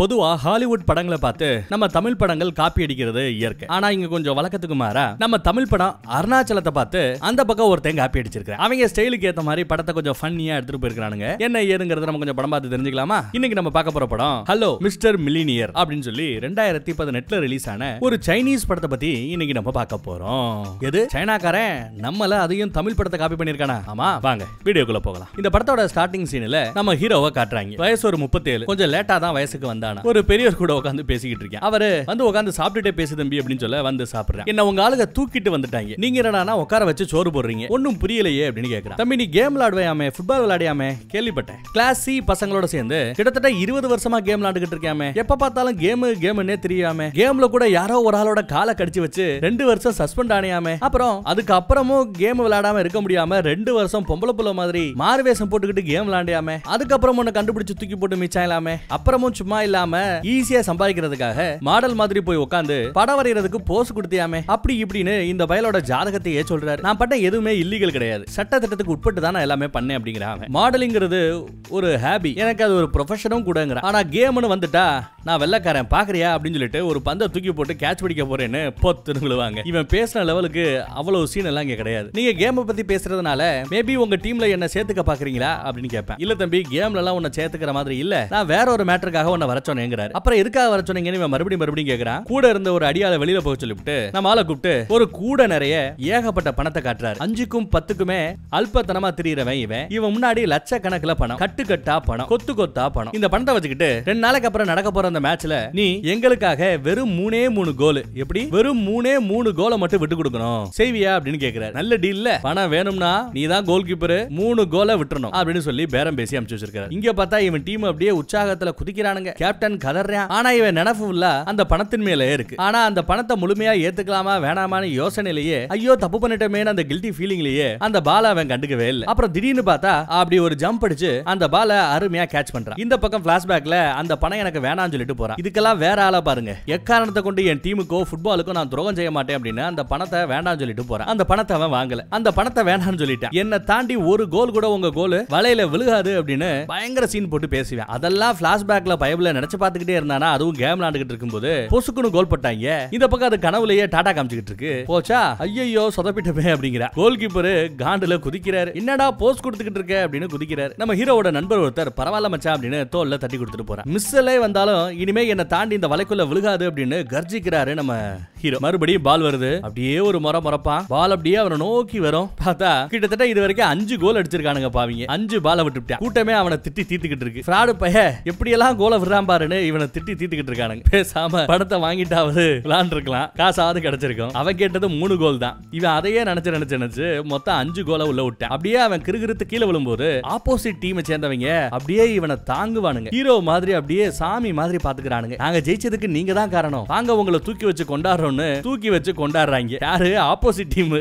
பொதுவா ஹாலிவுட் படங்களை பார்த்து நம்ம தமிழ் படங்கள் காப்பி அடிக்கிறது இயற்கை ஆனா இங்க கொஞ்சம் வழக்கத்துக்கு மாறா நம்ம தமிழ் படம் அருணாச்சலத்தை பார்த்து அந்த பக்கம் ஒருத்தன் காப்பி அடிச்சிருக்கான் அவங்க ஸ்டைலுக்கு ஏத்த மாதிரி படத்தை கொஞ்சம் ஃபன்னியா எடுத்துட்டு போயிருக்கானுங்க என்ன ஏதுங்கிறத நம்ம கொஞ்சம் படம் பார்த்து தெரிஞ்சுக்கலாமா இன்னைக்கு நம்ம பார்க்க போற படம் ஹலோ மிஸ்டர் மில்லினியர் அப்படின்னு சொல்லி ரெண்டாயிரத்தி பதினெட்டுல ரிலீஸ் ஆன ஒரு சைனீஸ் படத்தை பத்தி இன்னைக்கு நம்ம பார்க்க போறோம் எது சைனாக்காரன் நம்மள அதையும் தமிழ் படத்தை காப்பி பண்ணிருக்கானா ஆமா வாங்க வீடியோக்குள்ள போகலாம் இந்த படத்தோட ஸ்டார்டிங் சீன்ல நம்ம ஹீரோவை காட்டுறாங்க வயசு ஒரு முப்பத்தேழு கொஞ்சம் லேட்டா தான் வயசுக்கு வந்தானா ஒரு பெரியவர் கூட உட்காந்து பேசிக்கிட்டு இருக்கேன் அவரு வந்து உட்காந்து சாப்பிட்டுட்டே பேசு தம்பி அப்படின்னு சொல்ல வந்து சாப்பிடுறேன் என்ன உங்க ஆளுங்க தூக்கிட்டு வந்துட்டாங்க நீங்க என்னடா உட்கார வச்சு சோறு போடுறீங்க ஒன்னும் புரியலையே அப்படின்னு கேக்குறான் தம்பி நீ கேம் விளையாடுவையாமே ஃபுட்பால் விளையாடியாமே கேள்விப்பட்டேன் கிளாஸ் சி பசங்களோட சேர்ந்து கிட்டத்தட்ட இருபது வருஷமா கேம் விளையாண்டுகிட்டு இருக்காமே எப்ப பார்த்தாலும் கேம் கேம்னே தெரியாம கேம்ல கூட யாரோ ஒரு ஆளோட காலை கடிச்சு வச்சு ரெண்டு வருஷம் சஸ்பெண்ட் ஆனியாமே அப்புறம் அதுக்கு அப்புறமும் கேம் விளையாடாம இருக்க முடியாம ரெண்டு வருஷம் பொம்பளை புள்ள மாதிரி மாறு வேஷம் போட்டுக்கிட்டு கேம் விளையாண்டியாமே அதுக்கப்புறம் உன்னை கண்டுபிடிச்சு தூக்கி போட்டு மிச்சம் இல்லாம அப்புறமும் சும்மா இல்லாம ஈஸியா சம்பாதிக்கிறதுக்காக மாடல் மாதிரி போய் உட்காந்து படம் வரைகிறதுக்கு போஸ் கொடுத்தியாமே அப்படி இப்படின்னு இந்த பயலோட ஜாதகத்தையே சொல்றாரு நான் பண்ண எதுவுமே இல்லீகல் கிடையாது சட்ட திட்டத்துக்கு உட்பட்டு தான் நான் எல்லாமே பண்ணேன் அப்படிங்கிறாங்க மாடலிங்கிறது ஒரு ஹாபி எனக்கு அது ஒரு ப்ரொஃபஷனும் கூடங்கிற ஆனா கேம்னு வந்துட்டா நான் வெள்ளக்காரன் பாக்குறியா அப்படின்னு சொல்லிட்டு ஒரு பந்தை தூக்கி போட்டு கேட்ச் பிடிக்க போறேன்னு பொத்துன்னு விழுவாங்க இவன் பேசின லெவலுக்கு அவ்வளவு சீன் எல்லாம் இங்க கிடையாது நீங்க கேமை பத்தி பேசுறதுனால மேபி உங்க டீம்ல என்ன சேர்த்துக்க பாக்குறீங்களா அப்படின்னு கேட்பேன் இல்ல தம்பி கேம்ல எல்லாம் உன்னை சேர்த்துக்கிற மாதிரி இல்ல நான் வேற ஒரு மேட்டருக்காக உன்னை வர சொன்னேங்கிறாரு அப்புறம் எதுக்காக வர சொன்னீங்கன்னு இவன் மறுபடியும் மறுபடியும் கேக்குறான் கூட இருந்த ஒரு அடியால வெளியில போக சொல்லிவிட்டு நம்ம ஆளை கூப்பிட்டு ஒரு கூட நிறைய ஏகப்பட்ட பணத்தை காட்டுறாரு அஞ்சுக்கும் பத்துக்குமே அல்பத்தனமா திரியறவன் இவன் இவன் முன்னாடி லட்சக்கணக்கில் பணம் கட்டு கட்டா பணம் கொத்து கொத்தா பணம் இந்த பணத்தை வச்சுக்கிட்டு ரெண்டு நாளைக்கு அப்புறம் நடக்க போற அந்த மேட்ச்ல நீ எங்களுக்காக வெறும் மூணே மூணு கோல் எப்படி வெறும் மூணே மூணு கோலை மட்டும் விட்டு கொடுக்கணும் செய்வியா அப்படின்னு கேக்குறாரு நல்ல டீல்ல பணம் வேணும்னா நீ தான் கோல் கீப்பர் மூணு கோலை விட்டுறணும் அப்படின்னு சொல்லி பேரம் பேசி அனுப்பிச்சு வச்சிருக்காரு இங்க பார்த்தா இவன் டீம் அப்படியே உற்சாகத்துல குதிக்கிறானுங்க கேப்டன் கதறான் ஆனா இவன் நினப்பு இல்ல அந்த பணத்தின் மேல இருக்கு ஆனா அந்த பணத்தை முழுமையா ஏத்துக்கலாமா வேணாமான்னு யோசனையிலேயே ஐயோ தப்பு பண்ணிட்டோமேன்னு அந்த கில்ட்டி ஃபீலிங்லயே அந்த பால அவன் கண்டுக்கவே இல்லை அப்புறம் திடீர்னு பார்த்தா அப்படி ஒரு ஜம்ப் அடிச்சு அந்த பால அருமையா கேட்ச் பண்றான் இந்த பக்கம் பிளாஷ்பேக்ல அந்த பணம் எனக்கு வேணாம்னு சொல்லிட்டு போறான் இதுக்கெல்லாம் வேற ஆளா பாருங்க எக்காரணத்தை கொண்டு என் டீமுக்கோ ஃபுட்பாலுக்கோ நான் துரோகம் செய்ய மாட்டேன் அப்படின்னு அந்த பணத்தை வேண்டாம்னு சொல்லிட்டு போறான் அந்த பணத்தை அவன் வாங்கல அந்த பணத்தை வேணாம்னு சொல்லிட்டான் என்ன தாண்டி ஒரு கோல் கூட உங்க கோல் வலையில விழுகாது அப்படின்னு பயங்கர சீன் போட்டு பேசுவேன் அதெல்லாம் பிளாஷ்பேக்ல பயபுல நினைச்சு பார்த்துக்கிட்டே இருந்தானா அதுவும் கேம் விளையாண்டுகிட்டு இருக்கும்போது பொசுக்குன்னு கோல் போட்டாங்க இந்த பக்கம் அது கனவுலயே டாடா காமிச்சுக்கிட்டு இருக்கு போச்சா ஐயோ சொதப்பிட்டமே அப்படிங்கிற கோல் கீப்பர் காண்டுல குதிக்கிறாரு என்னடா போஸ் கொடுத்துக்கிட்டு இருக்க அப்படின்னு குதிக்கிறாரு நம்ம ஹீரோவோட நண்பர் ஒருத்தர் பரவாயில்ல மச்சான் அப்படின்னு தோல்ல தட்டி கொடுத்துட்டு போறான் மிஸ்ஸலே வந்தாலும் இனிமே என்ன தாண்டி இந்த வலைக்குள்ள விழுகாது அப்படின்னு கர்ஜிக்கிறாரு நம்ம ஹீரோ மறுபடியும் பால் வருது அப்படியே ஒரு முறை முறப்பான் பால் அப்படியே அவனை நோக்கி வரும் பார்த்தா கிட்டத்தட்ட இது வரைக்கும் அஞ்சு கோல் அடிச்சிருக்கானுங்க பாவீங்க அஞ்சு பாலை விட்டுட்டான் கூட்டமே அவனை திட்டி தீத்துக்கிட்டு இருக்கு ஃப்ராடு பைய எப்படி எல்லாம் கோலை விடுறான் பாருன்னு இவனை திட்டி தீத்துக்கிட்டு இருக்கானுங்க பேசாம படத்தை வாங்கிட்டாவது விளாண்டுருக்கலாம் காசாவது கிடைச்சிருக்கும் அவன் கேட்டது மூணு கோல் தான் இவன் அதையே நினைச்சு நினைச்சு நினைச்சு மொத்தம் அஞ்சு கோலை உள்ள விட்டான் அப்படியே அவன் கிருகிருத்து கீழே விழும்போது ஆப்போசிட் டீமை சேர்ந்தவங்க அப்படியே இவனை தாங்குவானுங்க ஹீரோ மாதிரி அப்படியே சாமி மாதிரி பாத்துக்கிறானுங்க நாங்க ஜெயிச்சதுக்கு நீங்க தான் காரணம் வாங்க உங்களை தூக்கி வச்சு கொண்டாடுறோம்னு தூக்கி வச்சு கொண்டாடுறாங்க யாரு ஆப்போசிட் டீம்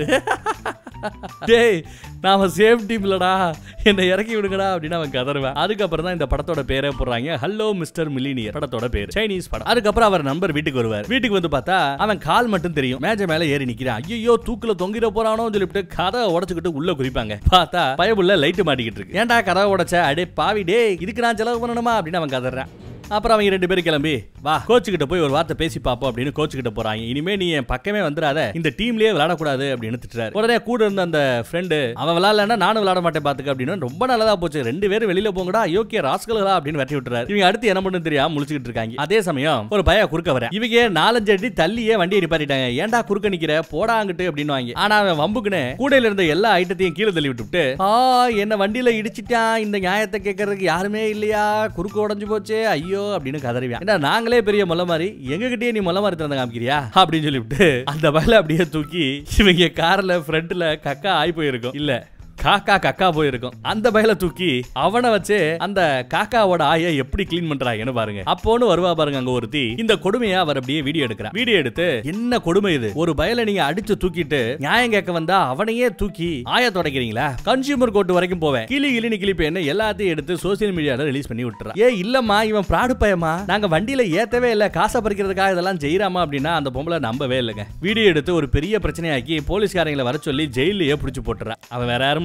டேய் நாம சேஃப் டீம்லடா என்னை இறக்கி விடுங்கடா அப்படின்னு அவன் கதறுவேன் அதுக்கப்புறம் தான் இந்த படத்தோட பேரே போடுறாங்க ஹலோ மிஸ்டர் மில்லினியர் படத்தோட பேர் சைனீஸ் படம் அதுக்கப்புறம் அவர் நம்பர் வீட்டுக்கு வருவார் வீட்டுக்கு வந்து பார்த்தா அவன் கால் மட்டும் தெரியும் மேஜ மேல ஏறி நிக்கிறான் ஐயோ தூக்குல தொங்கிட போறானோ சொல்லிட்டு கதை உடைச்சுக்கிட்டு உள்ள குறிப்பாங்க பார்த்தா பயபுள்ள லைட் மாட்டிக்கிட்டு இருக்கு ஏன்டா கதை உடைச்ச அடே பாவி டேய் இதுக்கு நான் செலவு பண்ணணுமா அப்படின்னு அவன் கதறான் அப்புறம் அவங்க ரெண்டு பேரும் கிளம்பி வா கோச்சு கிட்ட போய் ஒரு வார்த்தை பேசி பாப்போம் அப்படின்னு கோச்சு கிட்ட போறாங்க இனிமே நீ என் பக்கமே வந்துடாத இந்த டீம்லயே விளையாடக்கூடாது அப்படின்னு திட்டுறாரு உடனே கூட இருந்த அந்த ஃப்ரெண்டு அவன் விளையாடலன்னா நானும் விளையாட மாட்டேன் பாத்துக்க அப்படின்னு ரொம்ப நல்லதா போச்சு ரெண்டு பேரும் வெளியில போங்கடா யோக்கிய ராஸ்கல்களா அப்படின்னு வெட்டி விட்டுறாரு இவங்க அடுத்து என்ன பண்ணு தெரியாம முழிச்சுக்கிட்டு இருக்காங்க அதே சமயம் ஒரு பைய குறுக்க வர இவங்க நாலஞ்சு அடி தள்ளியே வண்டியை நிப்பாட்டிட்டாங்க ஏன்டா குறுக்க நிக்கிற போடாங்கிட்டு அப்படின்னு வாங்கி ஆனா அவன் வம்புக்குன்னு கூடையில இருந்த எல்லா ஐட்டத்தையும் கீழே தள்ளி விட்டுவிட்டு ஆ என்ன வண்டியில இடிச்சிட்டான் இந்த நியாயத்தை கேட்கறதுக்கு யாருமே இல்லையா குறுக்க உடஞ்சு போச்சே ஐயோ அப்படின்னு கதறிவான் ஏன்னா நாங்களே பெரிய முல்ல மாதிரி எங்க கிட்டயே நீ முல்ல மாதிரி திறந்த காமிக்கிறியா அப்படின்னு சொல்லிவிட்டு அந்த வயல அப்படியே தூக்கி இவங்க கார்ல ஃப்ரண்ட்ல கக்கா ஆகி போயிருக்கும் இல்ல காக்கா கக்கா போயிருக்கும் அந்த பயல தூக்கி அவனை வச்சு அந்த காக்காவோட ஆய எப்படி கிளீன் பண்றாங்கன்னு பாருங்க அப்போன்னு வருவா பாருங்க அங்க ஒருத்தி இந்த கொடுமையை அவர் அப்படியே வீடியோ எடுக்கிறார் வீடியோ எடுத்து என்ன கொடுமை இது ஒரு பயல நீங்க அடிச்சு தூக்கிட்டு நியாயம் கேட்க வந்தா அவனையே தூக்கி ஆய தொடக்கிறீங்களா கன்சியூமர் கோர்ட் வரைக்கும் போவேன் கிளி கிளினி கிளிப்பேன்னு எல்லாத்தையும் எடுத்து சோசியல் மீடியால ரிலீஸ் பண்ணி விட்டுறான் ஏ இல்லம்மா இவன் பிராடு பயமா நாங்க வண்டியில ஏத்தவே இல்ல காசை பறிக்கிறதுக்காக இதெல்லாம் செய்யறாமா அப்படின்னா அந்த பொம்பளை நம்பவே இல்லைங்க வீடியோ எடுத்து ஒரு பெரிய பிரச்சனையாக்கி போலீஸ்காரங்களை வர சொல்லி ஜெயிலையே பிடிச்சு போட்டுறான் அவன் வேற யாரும் இல்ல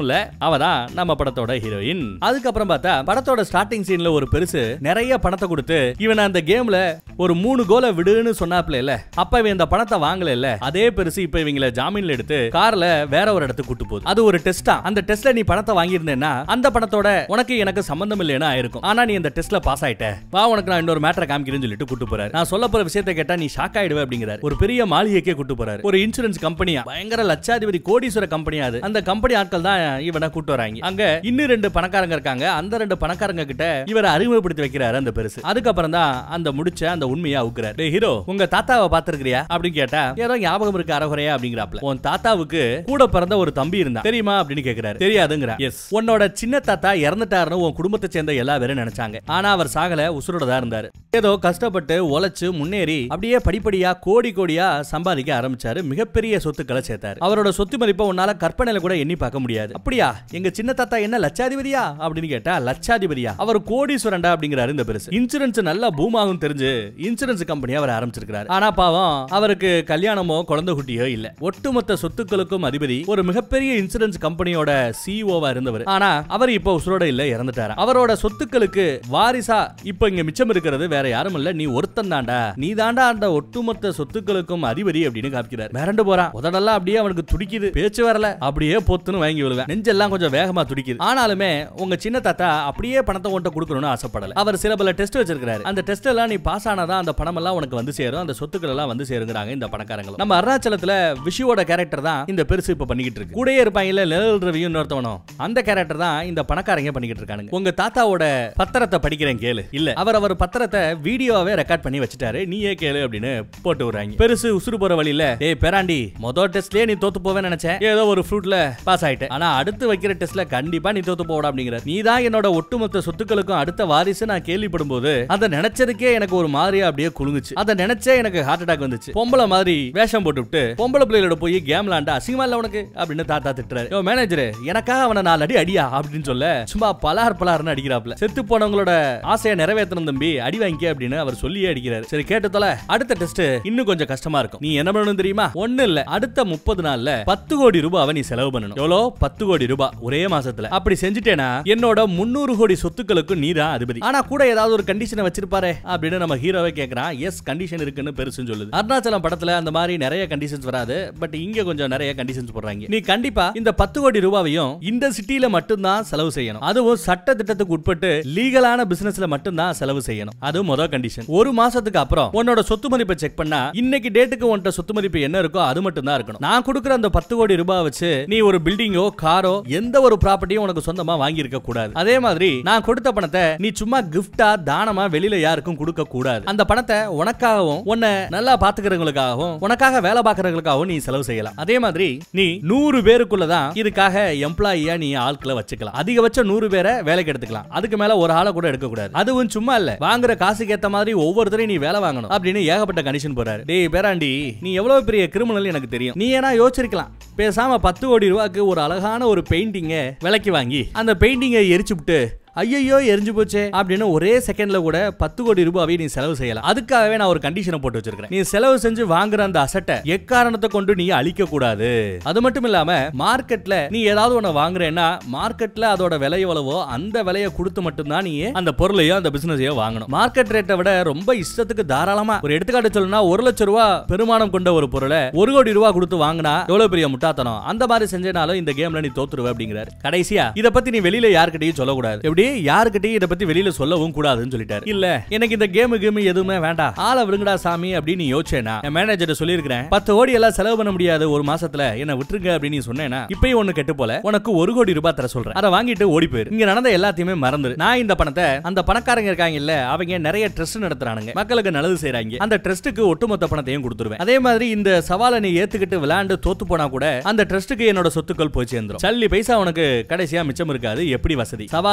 கேம்ல அவ தான் நம்ம படத்தோட ஹீரோயின் அதுக்கப்புறம் பார்த்தா படத்தோட ஸ்டார்டிங் சீன்ல ஒரு பெருசு நிறைய பணத்தை கொடுத்து இவன் அந்த கேம்ல ஒரு மூணு கோலை விடுன்னு சொன்னாப்ல இல்ல அப்ப இவன் இந்த பணத்தை வாங்கல இல்ல அதே பெருசு இப்ப இவங்கள ஜாமீன்ல எடுத்து கார்ல வேற ஒரு இடத்துக்கு கூட்டு போகுது அது ஒரு டெஸ்டா அந்த டெஸ்ட்ல நீ பணத்தை வாங்கியிருந்தேன்னா அந்த பணத்தோட உனக்கு எனக்கு சம்பந்தம் இல்லைன்னு ஆயிருக்கும் ஆனா நீ இந்த டெஸ்ட்ல பாஸ் ஆயிட்ட வா உனக்கு நான் இன்னொரு மேட்டரை காமிக்கிறேன்னு சொல்லிட்டு கூட்டு போறாரு நான் சொல்ல போற விஷயத்தை கேட்டா நீ ஷாக் ஆயிடுவே அப்படிங்கிறாரு ஒரு பெரிய மாளிகைக்கே கூட்டு போறாரு ஒரு இன்சூரன்ஸ் கம்பெனியா பயங்கர லட்சாதிபதி கோடீஸ்வர கம்பெனியா அது அந்த கம்பெனி ஆட்கள் தான் இவனை கூட்டு வராங்க அங்க இன்னும் ரெண்டு பணக்காரங்க இருக்காங்க அந்த ரெண்டு பணக்காரங்க கிட்ட இவரை அறிமுகப்படுத்தி வைக்கிறாரு அந்த பெருசு அதுக்கப்புறம் தான் அந்த முடிச்ச அந்த உண்மையை அவுக்குறாரு டேய் ஹீரோ உங்க தாத்தாவை பாத்துருக்கிறியா அப்படின்னு கேட்டா ஏதோ ஞாபகம் இருக்கு அறகுறையா அப்படிங்கிறாப்ல உன் தாத்தாவுக்கு கூட பிறந்த ஒரு தம்பி இருந்தான் தெரியுமா அப்படின்னு கேக்குறாரு தெரியாதுங்கிறா எஸ் உன்னோட சின்ன தாத்தா இறந்துட்டாருன்னு உன் குடும்பத்தை சேர்ந்த எல்லா பேரும் நினைச்சாங்க ஆனா அவர் சாகல உசுரோட தான் இருந்தாரு ஏதோ கஷ்டப்பட்டு உழைச்சு முன்னேறி அப்படியே படிப்படியா கோடி கோடியா சம்பாதிக்க ஆரம்பிச்சாரு மிகப்பெரிய சொத்துக்களை சேர்த்தாரு அவரோட சொத்து மதிப்பை உன்னால கற்பனையில கூட எண்ணி பார்க்க முடியாது அப்படியா எங்க சின்ன தாத்தா என்ன லட்சாதிபதியா அப்படின்னு கேட்டா லட்சாதிபதியா அவர் கோடீஸ்வரண்டா அப்படிங்கிறாரு இந்த பெருசு இன்சூரன்ஸ் நல்லா பூம் ஆகும் தெரிஞ்சு இன்சூரன்ஸ் கம்பெனி அவர் ஆரம்பிச்சிருக்காரு ஆனா பாவம் அவருக்கு கல்யாணமோ குழந்தை குட்டியோ இல்ல ஒட்டுமொத்த சொத்துக்களுக்கும் அதிபதி ஒரு மிகப்பெரிய இன்சூரன்ஸ் கம்பெனியோட சிஇஓவா இருந்தவர் ஆனா அவர் இப்ப உசுரோட இல்ல இறந்துட்டாரு அவரோட சொத்துக்களுக்கு வாரிசா இப்ப இங்க மிச்சம் இருக்கிறது வேற யாரும் இல்ல நீ ஒருத்தன் தாண்டா நீ தாண்டா அந்த ஒட்டுமொத்த சொத்துக்களுக்கும் அதிபதி அப்படின்னு காமிக்கிறார் மிரண்டு போறான் உதடெல்லாம் அப்படியே அவனுக்கு துடிக்குது பேச்சு வரல அப்படியே பொத்துன்னு வாங்கி விழுவேன் நெஞ்செல்லாம் கொஞ்சம் வேகமா துடிக்குது ஆனாலுமே உங்க சின்ன தாத்தா அப்படியே பணத்தை உன்ட்ட கொடுக்கணும்னு ஆசைப்படல அவர் சில பல டெஸ்ட் வச்சிருக்காரு அந்த டெஸ்ட் எல்லாம் நீ பாஸ் ஆனாதான் அந்த பணம் எல்லாம் உனக்கு வந்து சேரும் அந்த சொத்துக்கள் எல்லாம் வந்து சேருங்கிறாங்க இந்த பணக்காரங்க நம்ம அருணாச்சலத்துல விஷுவோட கேரக்டர் தான் இந்த பெருசு இப்ப பண்ணிக்கிட்டு இருக்கு கூடயே இருப்பாங்கல்ல நிழல் ரவியும் இன்னொருத்தவனும் அந்த கேரக்டர் தான் இந்த பணக்காரங்க பண்ணிக்கிட்டு இருக்கானுங்க உங்க தாத்தாவோட பத்திரத்தை படிக்கிறேன் கேளு இல்ல அவர் அவர் பத்திரத்தை வீடியோவே ரெக்கார்ட் பண்ணி வச்சுட்டாரு நீயே கேளு அப்படின்னு போட்டு விடுறாங்க பெருசு உசுறு போற வழியில ஏய் பெராண்டி மொதல் டெஸ்ட்லயே நீ தோத்து போவேன்னு நினைச்சேன் ஏதோ ஒரு ஃப்ரூட்ல பாஸ் ஆயிட்ட ஆனா அடுத்து வைக்கிற டெஸ்ட்ல கண்டிப்பா நீ தோத்து போடா அப்படிங்கிற நீ தான் என்னோட ஒட்டுமொத்த சொத்துக்களுக்கும் அடுத்த வாரிசு நான் கேள்விப்படும் போது அதை நினைச்சதுக்கே எனக்கு ஒரு மாதிரியா அப்படியே குலுங்குச்சு அதை நினைச்சே எனக்கு ஹார்ட் அட்டாக் வந்துச்சு பொம்பளை மாதிரி வேஷம் போட்டுவிட்டு பொம்பளை பிள்ளைகளோட போய் கேம் விளாண்டா அசிங்கமா இல்ல உனக்கு அப்படின்னு தாத்தா திட்டுறாரு யோ மேனேஜர் எனக்காக அவனை நாலு அடி அடியா அப்படின்னு சொல்ல சும்மா பலார் பலார்னு அடிக்கிறாப்ல செத்து போனவங்களோட ஆசையை நிறைவேற்றணும் தம்பி அடி வாங்கிக்க அப்படின்னு அவர் சொல்லியே அடிக்கிறாரு சரி கேட்டு தொலை அடுத்த டெஸ்ட் இன்னும் கொஞ்சம் கஷ்டமா இருக்கும் நீ என்ன பண்ணணும் தெரியுமா ஒண்ணு இல்ல அடுத்த முப்பது நாள்ல பத்து கோடி ரூபாய் நீ செலவு பண்ணணும் எவ்வளோ பத்து கோடி ரூபாய் ஒரே மாசத்துல அப்படி செஞ்சுட்டேனா என்னோட முன்னூறு கோடி சொத்துக்களுக்கு நீ தான் அதிபதி ஆனா கூட ஏதாவது ஒரு கண்டிஷனை வச்சிருப்பாரு அப்படின்னு நம்ம ஹீரோவே கேக்குறான் எஸ் கண்டிஷன் இருக்குன்னு பெருசுன்னு சொல்லுது அருணாச்சலம் படத்துல அந்த மாதிரி நிறைய கண்டிஷன்ஸ் வராது பட் இங்க கொஞ்சம் நிறைய கண்டிஷன்ஸ் போடுறாங்க நீ கண்டிப்பா இந்த பத்து கோடி ரூபாவையும் இந்த சிட்டில மட்டும்தான் செலவு செய்யணும் அதுவும் சட்ட திட்டத்துக்கு உட்பட்டு லீகலான பிசினஸ்ல மட்டும்தான் செலவு செய்யணும் அது முதல் கண்டிஷன் ஒரு மாசத்துக்கு அப்புறம் உன்னோட சொத்து மதிப்பை செக் பண்ணா இன்னைக்கு டேட்டுக்கு உன்கிட்ட சொத்து மதிப்பு என்ன இருக்கோ அது மட்டும் தான் இருக்கணும் நான் கொடுக்குற அந்த பத்து கோடி ரூபாய் வச்சு நீ ஒரு பில்டிங்கோ காரோ எந்த ஒரு ப்ராப்பர்ட்டியும் உனக்கு சொந்தமா வாங்கி இருக்க கூடாது அதே மாதிரி நான் கொடுத்த பணத்தை நீ சும்மா கிஃப்டா தானமா வெளியில யாருக்கும் கொடுக்க கூடாது அந்த பணத்தை உனக்காகவும் உன்னை நல்லா பாத்துக்கிறவங்களுக்காகவும் உனக்காக வேலை பார்க்கறவங்களுக்காகவும் நீ செலவு செய்யலாம் அதே மாதிரி நீ நூறு பேருக்குள்ளதான் இதுக்காக எம்ப்ளாயியா நீ ஆட்களை வச்சுக்கலாம் அதிகபட்சம் நூறு பேரை வேலைக்கு எடுத்துக்கலாம் அதுக்கு மேல ஒரு ஆளை கூட எடுக்க கூடாது அதுவும் சும்மா இல்ல வாங்குற காசுக்கு ஏத்த மாதிரி ஒவ்வொருத்தரையும் நீ வேலை வாங்கணும் அப்படின்னு ஏகப்பட்ட கண்டிஷன் போறாரு டேய் பேராண்டி நீ எவ்வளவு பெரிய கிரிமினல் எனக்கு தெரியும் நீ ஏன்னா யோசிச்சிருக்கலாம் பேசாம பத்து கோடி ரூபாய்க்கு ஒரு அழகான ஒரு பெயிண்டிங்கை விலைக்கு வாங்கி அந்த பெயிண்டிங்கை எரிச்சு விட்டு ஐயோ எரிஞ்சு போச்சே அப்படின்னு ஒரே செகண்ட்ல கூட பத்து கோடி ரூபாவை நீ செலவு செய்யலாம் அதுக்காகவே நான் ஒரு கண்டிஷனை போட்டு வச்சிருக்கேன் நீ செலவு செஞ்சு வாங்குற அந்த அசட்டை எக்காரணத்தை கொண்டு நீ அழிக்க கூடாது அது மட்டும் இல்லாம மார்க்கெட்ல நீ ஏதாவது ஒண்ணு வாங்குறேன்னா மார்க்கெட்ல அதோட விலை எவ்வளவோ அந்த விலையை கொடுத்து மட்டும்தான் நீ அந்த பொருளையோ அந்த பிசினஸையோ வாங்கணும் மார்க்கெட் ரேட்டை விட ரொம்ப இஷ்டத்துக்கு தாராளமா ஒரு எடுத்துக்காட்டு சொல்லணும்னா ஒரு லட்சம் ரூபா பெருமானம் கொண்ட ஒரு பொருளை ஒரு கோடி ரூபா கொடுத்து வாங்கினா எவ்வளவு பெரிய முட்டாத்தனம் அந்த மாதிரி செஞ்சனாலும் இந்த கேம்ல நீ தோத்துருவ அப்படிங்கிறாரு கடைசியா இத பத்தி நீ வெளியில யார்கிட்டயும் சொல்லக்கூடாது எப்படி யாருக்கிட்டையும் இத பத்தி வெளியில சொல்லவும் கூடாதுன்னு சொல்லிட்டாரு இல்ல எனக்கு இந்த கேம் கேம் எதுவுமே வேண்டாம் ஆளை விடுங்கடா சாமி அப்படின்னு யோசிச்சேனா என் மேனேஜர் சொல்லியிருக்கிறேன் பத்து கோடி எல்லாம் செலவு பண்ண முடியாது ஒரு மாசத்துல என்ன விட்டுருங்க அப்படின்னு நீ சொன்னேனா இப்பயும் ஒண்ணு கெட்டு போல உனக்கு ஒரு கோடி ரூபாய் தர சொல்றேன் அதை வாங்கிட்டு ஓடி போயிரு இங்க நடந்த எல்லாத்தையுமே மறந்துரு நான் இந்த பணத்தை அந்த பணக்காரங்க இருக்காங்க இல்ல அவங்க நிறைய ட்ரஸ்ட் நடத்துறானுங்க மக்களுக்கு நல்லது செய்றாங்க அந்த ட்ரஸ்ட்டுக்கு ஒட்டுமொத்த பணத்தையும் கொடுத்துருவேன் அதே மாதிரி இந்த சவாலை நீ ஏத்துக்கிட்டு விளையாண்டு தோத்து போனா கூட அந்த ட்ரஸ்ட்டுக்கு என்னோட சொத்துக்கள் போய் சேர்ந்துரும் சல்லி பைசா உனக்கு கடைசியா மிச்சம் இருக்காது எப்படி வசதி சவாலை ஏத்துக்கிட்டு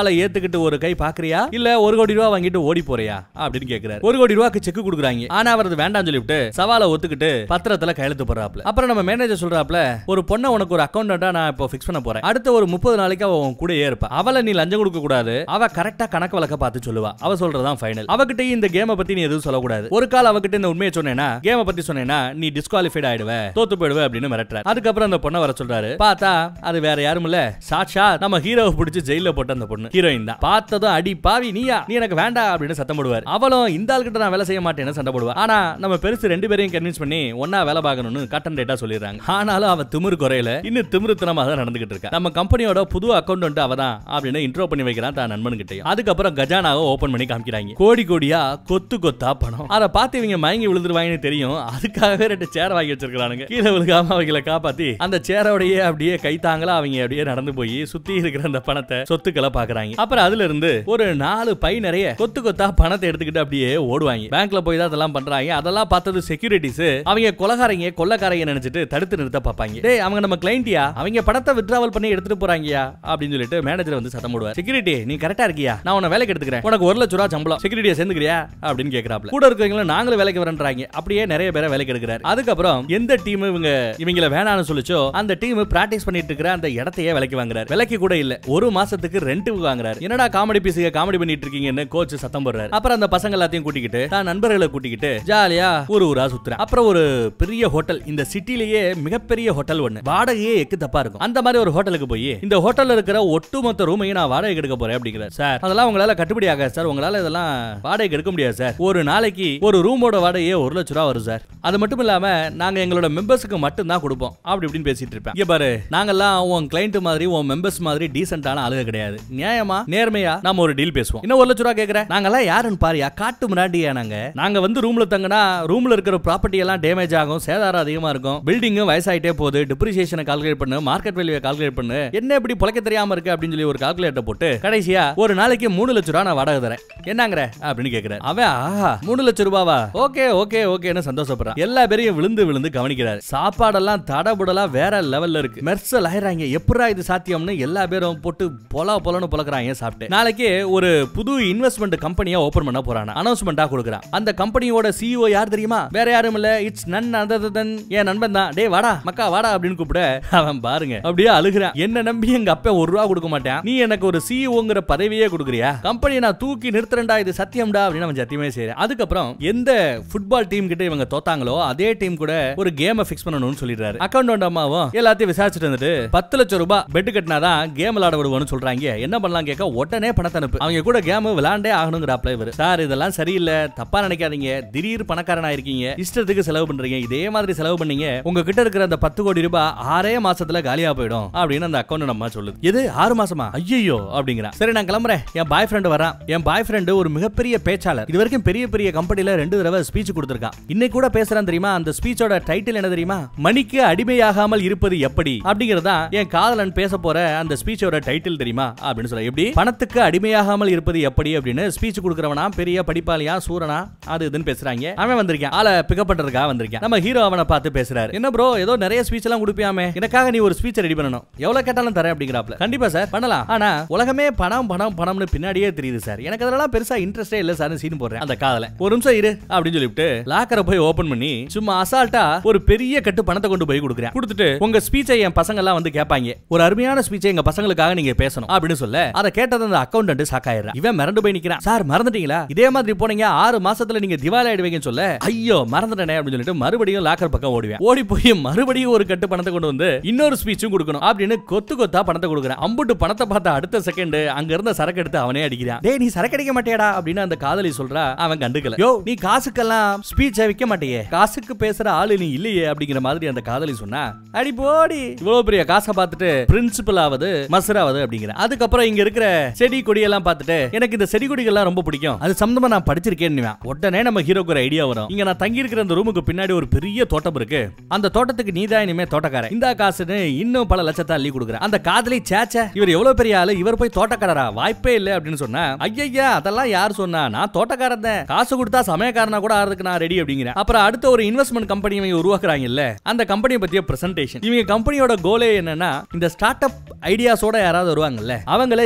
எடுத்துக்கிட்டு ஒரு கை பாக்குறியா இல்ல ஒரு கோடி ரூபா வாங்கிட்டு ஓடி போறியா அப்படின்னு கேக்குறாரு ஒரு கோடி ரூபாய்க்கு செக் கொடுக்குறாங்க ஆனா அவர் அது வேண்டாம் சொல்லிவிட்டு சவாலை ஒத்துக்கிட்டு பத்திரத்துல கையெழுத்து போடுறாப்ல அப்புறம் நம்ம மேனேஜர் சொல்றாப்ல ஒரு பொண்ணை உனக்கு ஒரு அக்கௌண்டா நான் இப்போ ஃபிக்ஸ் பண்ண போறேன் அடுத்த ஒரு முப்பது நாளைக்கு அவ உன் கூடயே இருப்பா அவளை நீ லஞ்சம் கொடுக்க கூடாது அவ கரெக்டா கணக்கு வழக்க பார்த்து சொல்லுவா அவ சொல்றதான் ஃபைனல் அவகிட்டயும் இந்த கேமை பத்தி நீ எதுவும் சொல்லக்கூடாது ஒரு கால் அவகிட்ட இந்த உண்மையை சொன்னேன்னா கேமை பத்தி சொன்னேன்னா நீ டிஸ்குவாலிஃபைட் ஆயிடுவ தோத்து போயிடுவ அப்படின்னு மிரட்டுறாரு அதுக்கப்புறம் அந்த பொண்ணை வர சொல்றாரு பார்த்தா அது வேற யாரும் இல்ல சாட்சா நம்ம ஹீரோவை பிடிச்சி ஜெயில போட்ட அந்த பொண்ணு ஹீரோயின் தான் பார்த்ததும் அடி பாவி நீயா நீ எனக்கு வேண்டாம் அப்படின்னு சத்தம் போடுவார் அவளும் இந்த ஆள்கிட்ட நான் வேலை செய்ய மாட்டேன்னு சண்டை போடுவா ஆனா நம்ம பெருசு ரெண்டு பேரையும் கன்வின்ஸ் பண்ணி ஒன்னா வேலை பார்க்கணும்னு கட்டன் டேட்டா சொல்லிடுறாங்க ஆனாலும் அவ திமிரு குறையில இன்னும் திமிருத்தனமா தான் நடந்துகிட்டு இருக்கா நம்ம கம்பெனியோட புது அக்கௌண்ட் அவ தான் அப்படின்னு இன்ட்ரோ பண்ணி வைக்கிறான் தான் நண்பன் கிட்டயும் அதுக்கப்புறம் கஜானாவை ஓபன் பண்ணி காமிக்கிறாங்க கோடி கோடியா கொத்து கொத்தா பணம் அதை பார்த்து இவங்க மயங்கி விழுந்துருவாங்கன்னு தெரியும் அதுக்காகவே ரெண்டு சேர் வாங்கி வச்சிருக்கானுங்க கீழே விழுகாம அவங்களை காப்பாத்தி அந்த சேரோடையே அப்படியே கை தாங்களா அவங்க அப்படியே நடந்து போய் சுத்தி இருக்கிற அந்த பணத்தை சொத்துக்களை பாக்குறாங்க அப்புறம் அதுல இருந்து ஒரு நாலு பை நிறைய கொத்து கொத்தா பணத்தை எடுத்துக்கிட்டு அப்படியே ஓடுவாங்க பேங்க்ல போய் தான் அதெல்லாம் பண்றாங்க அதெல்லாம் பார்த்தது செக்யூரிட்டிஸ் அவங்க கொலகாரங்க கொள்ளக்காரங்க நினைச்சிட்டு தடுத்து நிறுத்த பார்ப்பாங்க டேய் அவங்க நம்ம கிளைண்டியா அவங்க பணத்தை வித்ராவல் பண்ணி எடுத்துட்டு போறாங்கயா அப்படின்னு சொல்லிட்டு மேனேஜர் வந்து சத்தம் போடுவார் செக்யூரிட்டி நீ கரெக்டா இருக்கியா நான் உன்னை வேலைக்கு எடுத்துக்கிறேன் உனக்கு ஒரு லட்ச ரூபா சம்பளம் செக்யூரிட்டியை சேர்ந்துக்கிறியா அப்படின்னு கேக்குறாப்ல கூட இருக்கவங்க நாங்களும் வேலைக்கு வரேன்றாங்க அப்படியே நிறைய பேரை வேலைக்கு எடுக்கிறாரு அதுக்கப்புறம் எந்த டீம் இவங்க இவங்கள வேணாம்னு சொல்லிச்சோ அந்த டீம் பிராக்டிஸ் பண்ணிட்டு இருக்கிற அந்த இடத்தையே விலைக்கு வாங்குறாரு விலைக்கு கூட இல்ல ஒரு மாசத்துக்கு ரெண்ட் வாங்குறாரு என்னடா காமெடி பீஸுக்கு காமெடி பண்ணிட்டு இருக்கீங்கன்னு கோச் சத்தம் போடுறாரு அப்புறம் அந்த பசங்க எல்லாத்தையும் கூட்டிக்கிட்டு தான் நண்பர்களை கூட்டிக்கிட்டு ஜாலியா ஊர் ஊரா சுத்துறேன் அப்புறம் ஒரு பெரிய ஹோட்டல் இந்த சிட்டிலேயே மிகப்பெரிய ஹோட்டல் ஒண்ணு வாடகையே எக்கு தப்பா இருக்கும் அந்த மாதிரி ஒரு ஹோட்டலுக்கு போய் இந்த ஹோட்டல்ல இருக்கிற ஒட்டுமொத்த ரூமையும் நான் வாடகை எடுக்க போறேன் அப்படிங்கிறார் சார் அதெல்லாம் உங்களால கட்டுப்படி ஆகாது சார் உங்களால இதெல்லாம் வாடகை எடுக்க முடியாது சார் ஒரு நாளைக்கு ஒரு ரூமோட வாடகையே ஒரு லட்ச ரூபா வரும் சார் அது மட்டும் இல்லாம நாங்க எங்களோட மெம்பர்ஸுக்கு மட்டும் தான் கொடுப்போம் அப்படி இப்படின்னு பேசிட்டு இருப்பேன் இங்க பாரு நாங்கெல்லாம் உன் கிளைண்ட் மாதிரி உன் மெம்பர்ஸ் மாதிரி டீசென்டான ஆளுக கிடையாது நியாயமா நேர்மையா நாம ஒரு டீல் பேசுவோம் இன்னும் ஒரு லட்ச ரூபா கேக்குறேன் நாங்கெல்லாம் யாருன்னு பாரியா காட்டு முன்னாடியா நாங்க நாங்க வந்து ரூம்ல தங்கினா ரூம்ல இருக்கிற ப்ராப்பர்ட்டி எல்லாம் டேமேஜ் ஆகும் சேதாரம் அதிகமா இருக்கும் பில்டிங்கும் வயசாயிட்டே போகுது டிப்ரிசியேஷனை கால்குலேட் பண்ணு மார்க்கெட் வேல்யூ கால்குலேட் பண்ணு என்ன இப்படி பொழைக்க தெரியாம இருக்கு அப்படின்னு சொல்லி ஒரு கால்குலேட்டர் போட்டு கடைசியா ஒரு நாளைக்கு மூணு லட்ச ரூபா நான் வாடகை தரேன் என்னங்கிற அப்படின்னு கேக்குறாரு அவன் ஆஹா மூணு லட்ச ரூபாவா ஓகே ஓகே ஓகேன்னு சந்தோஷப்படுறான் எல்லா பேரையும் விழுந்து விழுந்து கவனிக்கிறாரு சாப்பாடெல்லாம் தடபுடலா வேற லெவல்ல இருக்கு மெர்சல் ஆயிராங்க எப்படா இது சாத்தியம்னு எல்லா பேரும் போட்டு பொல பொலன்னு புலக்குறாங்க சாப்பிட்டு நாளைக்கு ஒரு புது இன்வெஸ்ட்மெண்ட் கம்பெனியா ஓபன் பண்ண போறானா அனௌன்ஸ்மெண்டா கொடுக்குறான் அந்த கம்பெனியோட சிஇஓ யார் தெரியுமா வேற யாரும் இல்ல இட்ஸ் நன் அதர் தன் என் நண்பன் தான் டேய் வாடா மக்கா வாடா அப்படின்னு கூப்பிட அவன் பாருங்க அப்படியே அழுகுறான் என்ன நம்பி எங்க அப்பா ஒரு ரூபா கொடுக்க மாட்டான் நீ எனக்கு ஒரு சிஇஓங்கிற பதவியே கொடுக்குறியா கம்பெனியை நான் தூக்கி நிறுத்துறேன்டா இது சத்தியம்டா அப்படின்னு அவன் சத்தியமே செய்யறேன் அதுக்கப்புறம் எந்த ஃபுட்பால் டீம் கிட்ட இவங்க தோத்தாங்களோ அதே டீம் கூட ஒரு கேமை ஃபிக்ஸ் பண்ணணும்னு சொல்லிடுறாரு அக்கௌண்ட் அம்மாவும் எல்லாத்தையும் விசாரிச்சுட்டு வந்துட்டு பத்து லட்சம் ரூபாய் பெட் கட்டினாதான் கேம் விளையாட விடுவோம்னு சொல்றாங்க என்ன பண்ணலாம் கேட்க உடனே பணத்தை அனுப்பு அவங்க கூட கேம் விளையாண்டே ஆகணுங்கிறாப்ல இவர் சார் இதெல்லாம் சரியில்லை தப்பா நினைக்காதீங்க திடீர் பணக்காரனா இருக்கீங்க இஷ்டத்துக்கு செலவு பண்றீங்க இதே மாதிரி செலவு பண்ணீங்க உங்க கிட்ட இருக்கிற அந்த பத்து கோடி ரூபாய் ஆறே மாசத்துல காலியா போயிடும் அப்படின்னு அந்த அக்கௌண்ட் அம்மா சொல்லுது இது ஆறு மாசமா ஐயோ அப்படிங்கிறான் சரி நான் கிளம்புறேன் என் பாய் ஃப்ரெண்டு வரான் என் பாய் ஃப்ரெண்டு ஒரு மிகப்பெரிய பேச்சாளர் இது வரைக்கும் பெரிய பெரிய கம்பெனில ரெண்டு தடவை ஸ்பீச் கொடுத்திருக்கான் இன்னைக்கு கூட பேசுறான் தெரியுமா அந்த ஸ்பீச்சோட டைட்டில் என்ன தெரியுமா மணிக்கு அடிமையாகாமல் இருப்பது எப்படி அப்படிங்கறதா என் காதலன் பேச போற அந்த ஸ்பீச்சோட டைட்டில் தெரியுமா அப்படின்னு சொல்ல எப்படி பணத்துக்கு அடிமையாகாமல் இருப்பது எப்படி அப்படின்னு ஸ்பீச் கொடுக்கறவனா பெரிய படிப்பாளியா சூரனா அது இதுன்னு பேசுறாங்க அவன் வந்திருக்கான் ஆளை பிக்கப் பண்றதுக்காக வந்திருக்கான் நம்ம ஹீரோ அவனை பார்த்து பேசுறாரு என்ன ப்ரோ ஏதோ நிறைய ஸ்பீச் எல்லாம் கொடுப்பியாமே எனக்காக நீ ஒரு ஸ்பீச் ரெடி பண்ணணும் எவ்வளவு கேட்டாலும் தரேன் அப்படிங்கிறாப்ல கண்டிப்பா சார் பண்ணலாம் ஆனா உலகமே பணம் பணம் பணம்னு பின்னாடியே தெரியுது சார் எனக்கு அதெல்லாம் பெருசா இன்ட்ரெஸ்டே இல்ல சார் சீன் போடுறேன் அந்த காதல ஒரு நிமிஷம் இரு அப்படின்னு சொல்லிட்டு லாக்கரை போய் ஓபன் பண்ணி சும்மா அசால்ட்டா ஒரு பெரிய கட்டு பணத்தை கொண்டு போய் கொடுக்குறேன் கொடுத்துட்டு உங்க ஸ்பீச்சை என் பசங்க எல்லாம் வந்து கேட்பாங்க ஒரு அருமையான ஸ்பீச்சை எங்க பசங்களுக்காக நீங்க பேசணும் அப்படின்னு சொல்ல அதை கேட்டது அந்த அக்கௌண்டன்ட் ஷாக் ஆயிடுறான் இவன் மறந்து போய் நிக்கிறான் சார் மறந்துட்டீங்களா இதே மாதிரி போனீங்க ஆறு மாசத்துல நீங்க திவாலி ஆயிடுவீங்கன்னு சொல்ல ஐயோ மறந்துட்டேனே அப்படின்னு சொல்லிட்டு மறுபடியும் லாக்கர் பக்கம் ஓடுவேன் ஓடி போய் மறுபடியும் ஒரு கட்டு பணத்தை கொண்டு வந்து இன்னொரு ஸ்பீச்சும் கொடுக்கணும் அப்படின்னு கொத்து கொத்தா பணத்தை கொடுக்குறேன் அம்புட்டு பணத்தை பார்த்த அடுத்த செகண்ட் அங்க இருந்த சரக்கு எடுத்து அவனே அடிக்கிறான் டேய் நீ சரக்கு அடிக்க மாட்டியாடா அப்படின்னு அந்த காதலி சொல்றா அவன் கண்டுக்கல யோ நீ காசுக்கெல்லாம் ஸ்பீச்சை விற்க மாட்டியே காசுக்கு பேசுற ஆளு நீ இல்லையே அப்படிங்கிற மாதிரி அந்த காதலி சொன்னா அடி போடி இவ்வளவு பெரிய காசை பார்த்துட்டு பிரின்சிபல் ஆவது மசராவது அப்படிங்கிற அதுக்கப்புறம் இங்க இருக்கிற செடி கொடி எல்லாம் பார்த்துட்டு எனக்கு இந்த செடி கொடிகள்லாம் ரொம்ப பிடிக்கும் அது சம்பந்தமா நான் படிச்சிருக்கேன்னு உடனே நம்ம ஹீரோக்கு ஒரு ஐடியா வரும் இங்க நான் தங்கி இருக்கிற அந்த ரூமுக்கு பின்னாடி ஒரு பெரிய தோட்டம் இருக்கு அந்த தோட்டத்துக்கு நீதான் இனிமே தோட்டக்காரன் இந்த காசுன்னு இன்னும் பல லட்சத்தை அள்ளி கொடுக்குறேன் அந்த காதலி சேச்ச இவர் எவ்வளவு பெரிய ஆளு இவர் போய் தோட்டக்காரரா வாய்ப்பே இல்லை அப்படின்னு சொன்னா ஐயா அதெல்லாம் யார் சொன்னா நான் தோட்டக்காரன் தான் காசு கொடுத்தா சமயக்காரனா கூட ஆறதுக்கு நான் ரெடி அப்படிங்கிறேன் அப்புறம் அடுத்த ஒரு இன்வெஸ்ட்மெண்ட் கம்பெனி இவங்க உருவாக்குறாங்கல்ல அந்த கம்பெனியை பத்திய பிரசன்டேஷன் இவங்க கம்பெனியோட கோலே என்னன்னா இந்த ஸ்டார்ட் அப் ஐடியாஸோட யாராவது வருவாங்கல்ல அவங்கள என்கரேஜ்